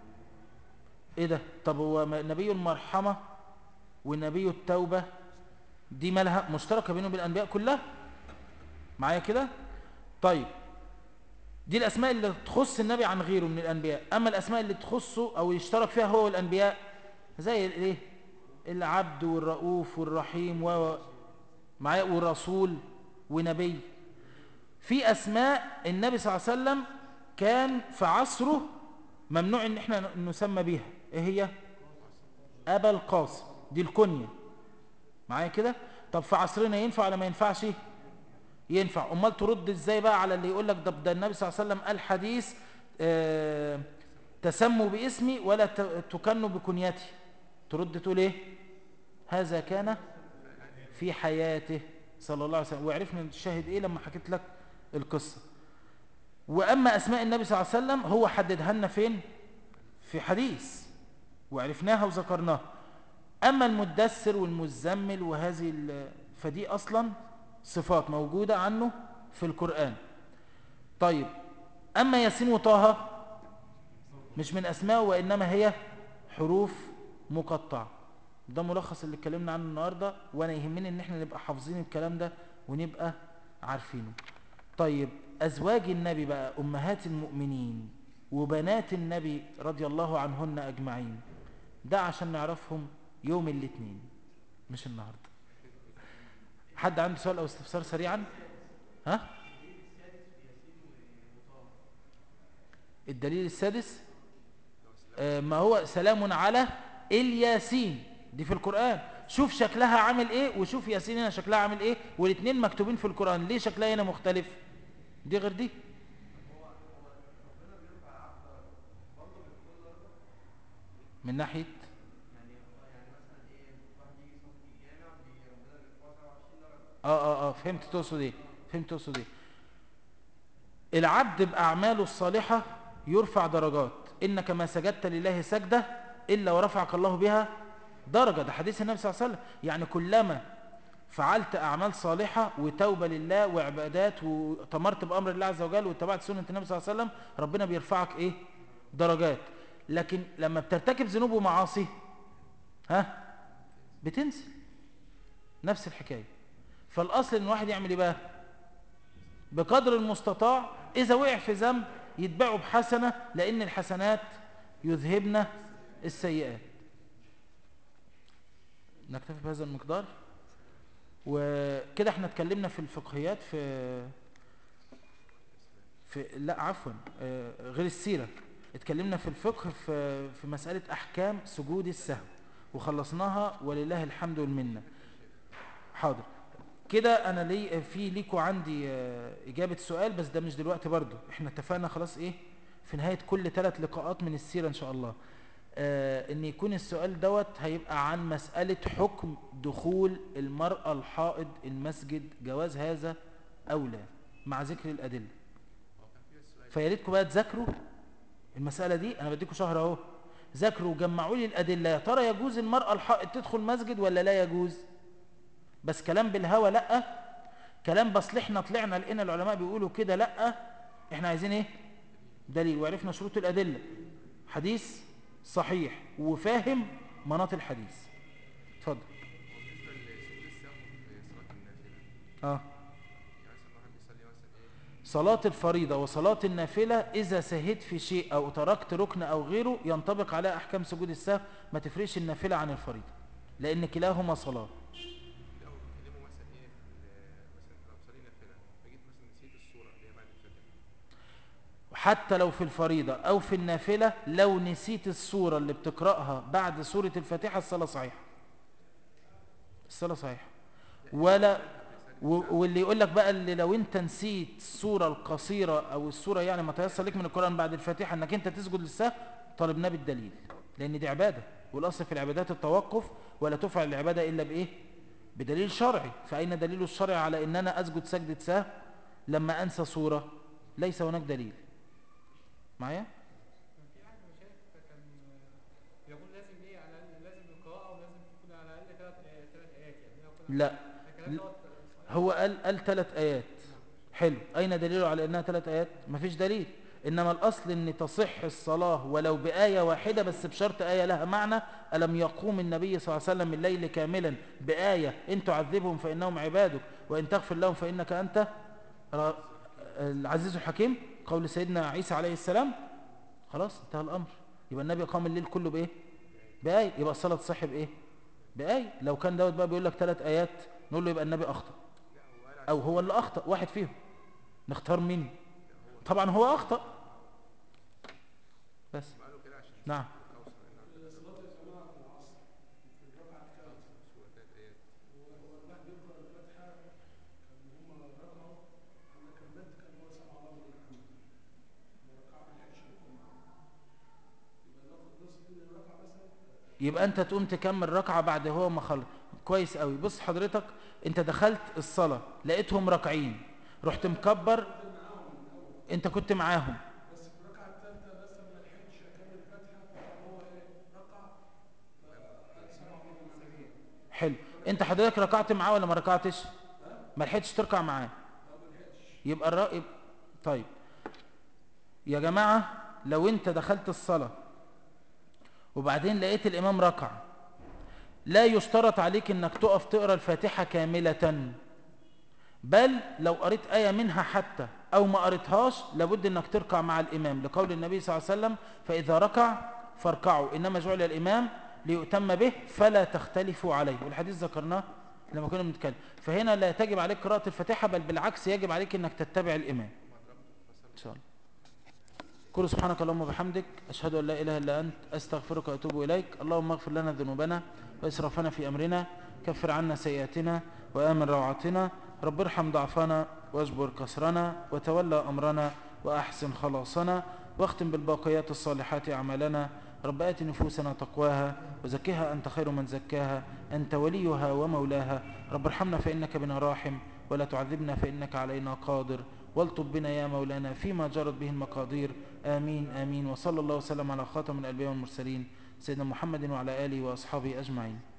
ايه ده طب هو نبي المرحمة ونبي التوبة دي مالها مشتركة بينهم بالأنبياء كلها معايا كده طيب دي الأسماء اللي تخص النبي عن غيره من الأنبياء أما الأسماء اللي تخصه أو يشترك فيها هو والأنبياء زي الايه العبد والرؤوف والرحيم و معايا والرسول ونبي في أسماء النبي صلى الله عليه وسلم كان في عصره ممنوع ان احنا نسمى بيها ايه هي ابا القاسم دي الكنية معايا كده طب في عصرنا ينفع ولا ما ينفعش ينفع امال ترد ازاي بقى على اللي يقول لك ده, ده النبي صلى الله عليه وسلم قال حديث آه تسموا باسمي ولا تكنوا بكنيتي ترد تقول ايه هذا كان في حياته صلى الله عليه وسلم وعرفنا الشاهد ايه لما حكيت لك القصة واما اسماء النبي صلى الله عليه وسلم هو حددها لنا فين في حديث وعرفناها وذكرناها اما المدثر والمزمل وهذه ال- فدي اصلا صفات موجودة عنه في القرآن طيب اما ياسين وطه مش من اسمائه وانما هي حروف مقطعة ده ملخص اللي اتكلمنا عنه النهاردة وانا يهمني ان احنا نبقى حافظين الكلام ده ونبقى عارفينه طيب ازواج النبي بقى امهات المؤمنين وبنات النبي رضي الله عنهن اجمعين ده عشان نعرفهم يوم الاثنين مش النهاردة حد عنده سؤال او استفسار سريعا ها الدليل السادس آه، ما هو سلام على الياسين دي في القرآن شوف شكلها عامل ايه وشوف ياسين هنا شكلها عامل ايه والاثنين مكتوبين في القرآن ليه شكلها هنا مختلف دي غير دي من ناحية اه اه اه فهمت تقصد ايه فهمت تقصد ايه العبد بأعماله الصالحة يرفع درجات إنك ما سجدت لله سجدة إلا ورفعك الله بها درجة ده حديث النبي صلى الله عليه وسلم يعني كلما فعلت أعمال صالحة وتوبة لله وعبادات وتمرت بأمر الله عز وجل واتبعت سنة النبي صلى الله عليه وسلم ربنا بيرفعك إيه درجات لكن لما بترتكب ذنوب ومعاصي ها بتنزل نفس الحكاية فالأصل إن الواحد يعمل إيه بقى بقدر المستطاع إذا وقع في ذنب يتبعه بحسنة لأن الحسنات يذهبن السيئات نكتفي بهذا المقدار وكده احنا اتكلمنا في الفقهيات في في لا عفوا آه، غير السيرة اتكلمنا في الفقه في في مسألة أحكام سجود السهو وخلصناها ولله الحمد والمنة حاضر كده انا لي في ليكوا عندي آه، اجابة سؤال بس ده مش دلوقتي برضو احنا اتفقنا خلاص ايه في نهاية كل ثلاث لقاءات من السيرة ان شاء الله آه ان يكون السؤال دوت هيبقى عن مسألة حكم دخول المرأة الحائض المسجد جواز هذا او لا مع ذكر الادلة فيا ريتكم بقى تذاكروا المسألة دي انا بديكم شهر اهو ذاكروا وجمعوا لي الادلة يا ترى يجوز المرأة الحائض تدخل مسجد ولا لا يجوز بس كلام بالهوى لا كلام بس احنا طلعنا لقينا العلماء بيقولوا كده لا احنا عايزين ايه دليل وعرفنا شروط الادله حديث صحيح وفاهم مناط الحديث اتفضل بالنسبه لسجود السهو في صلاه النافله اه يعني مثلا واحد بيصلي مثلا ايه صلاة الفريضة وصلاة النافلة إذا سهيت في شيء أو تركت ركن أو غيره ينطبق على أحكام سجود السهو ما تفرقش النافلة عن الفريضة لأن كلاهما صلاة لا هو بيتكلموا مثلا ايه في ال- مثلا لو بصلي نافله فجيت مثلا نسيت السوره اللي هي بعد الفاتحه حتى لو في الفريضة أو في النافلة لو نسيت السورة اللي بتقرأها بعد سورة الفاتحة الصلاة صحيحة الصلاة صحيحة ولا و- واللي يقول لك بقى اللي لو انت نسيت السورة القصيرة او السورة يعني ما تيسر لك من القرآن بعد الفاتحة انك انت تسجد للسهو طالبناه بالدليل لان دي عبادة والاصل في العبادات التوقف ولا تفعل العبادة الا بايه بدليل شرعي فاين دليل الشرع على ان انا اسجد سجدة سهو لما انسى سورة ليس هناك دليل معايا كان في احد المشايخ كان يقول لازم ايه على الاقل لازم القراءه ولازم تكون على الاقل ثلاث ثلاث ايات يعني لو كنا- لا الكلام دوت صحيح؟ هو قال قال ثلاث ايات حلو اين دليله على انها ثلاث ايات مفيش دليل انما الاصل ان تصح الصلاه ولو بايه واحده بس بشرط ايه لها معنى الم يقوم النبي صلى الله عليه وسلم الليل كاملا بايه ان تعذبهم فانهم عبادك وان تغفر لهم فانك انت ر- العزيز الحكيم قول سيدنا عيسى عليه السلام خلاص انتهى الامر يبقى النبي قام الليل كله بايه بايه يبقى الصلاه تصح بايه بايه لو كان دوت بقى بيقول لك ثلاث ايات نقول له يبقى النبي اخطأ او هو اللي اخطأ واحد فيهم نختار مين طبعا هو اخطأ بس قالوا كده عشان نعم اوصل ان صلاة الجماعة في العصر في الركعة الثالثة سوره ثلاث ايات والواحد يقرأ الفاتحة كان هم ركعوا أنا كملت كان هو سمع الله لمن حمده وركعة ما لحقش يقوم يبقى ناخد نص من الركعة مثلا يبقى انت تقوم تكمل ركعة بعد هو ما خلص كويس قوي بص حضرتك انت دخلت الصلاة لقيتهم راكعين رحت مكبر انت كنت معاهم بس في الركعه الثالثه لسه ما لحقتش اكمل الفاتحه هو ايه ركع فسمع الله حلو انت حضرتك ركعت معاه ولا ما ركعتش ما لحقتش تركع معاه يبقى الرأي طيب يا جماعة لو انت دخلت الصلاة وبعدين لقيت الامام ركع لا يشترط عليك انك تقف تقرأ الفاتحة كاملة بل لو قريت آية منها حتى او ما قريتهاش لابد انك تركع مع الامام لقول النبي صلى الله عليه وسلم فاذا ركع فاركعوا انما جعل الامام ليؤتم به فلا تختلفوا عليه والحديث ذكرناه لما كنا بنتكلم فهنا لا تجب عليك قراءة الفاتحة بل بالعكس يجب عليك انك تتبع الامام ان شاء الله كل سبحانك اللهم وبحمدك أشهد أن لا إله إلا أنت أستغفرك وأتوب إليك اللهم اغفر لنا ذنوبنا وإسرافنا في أمرنا كفر عنا سيئاتنا وآمن روعتنا رب ارحم ضعفنا واجبر كسرنا وتولى أمرنا وأحسن خلاصنا واختم بالباقيات الصالحات أعمالنا رب آت نفوسنا تقواها وزكها أنت خير من زكاها أنت وليها ومولاها رب ارحمنا فإنك بنا راحم ولا تعذبنا فإنك علينا قادر والطب بنا يا مولانا فيما جرت به المقادير آمين آمين وصلى الله وسلم على خاتم الأنبياء والمرسلين سيدنا محمد وعلى آله وأصحابه أجمعين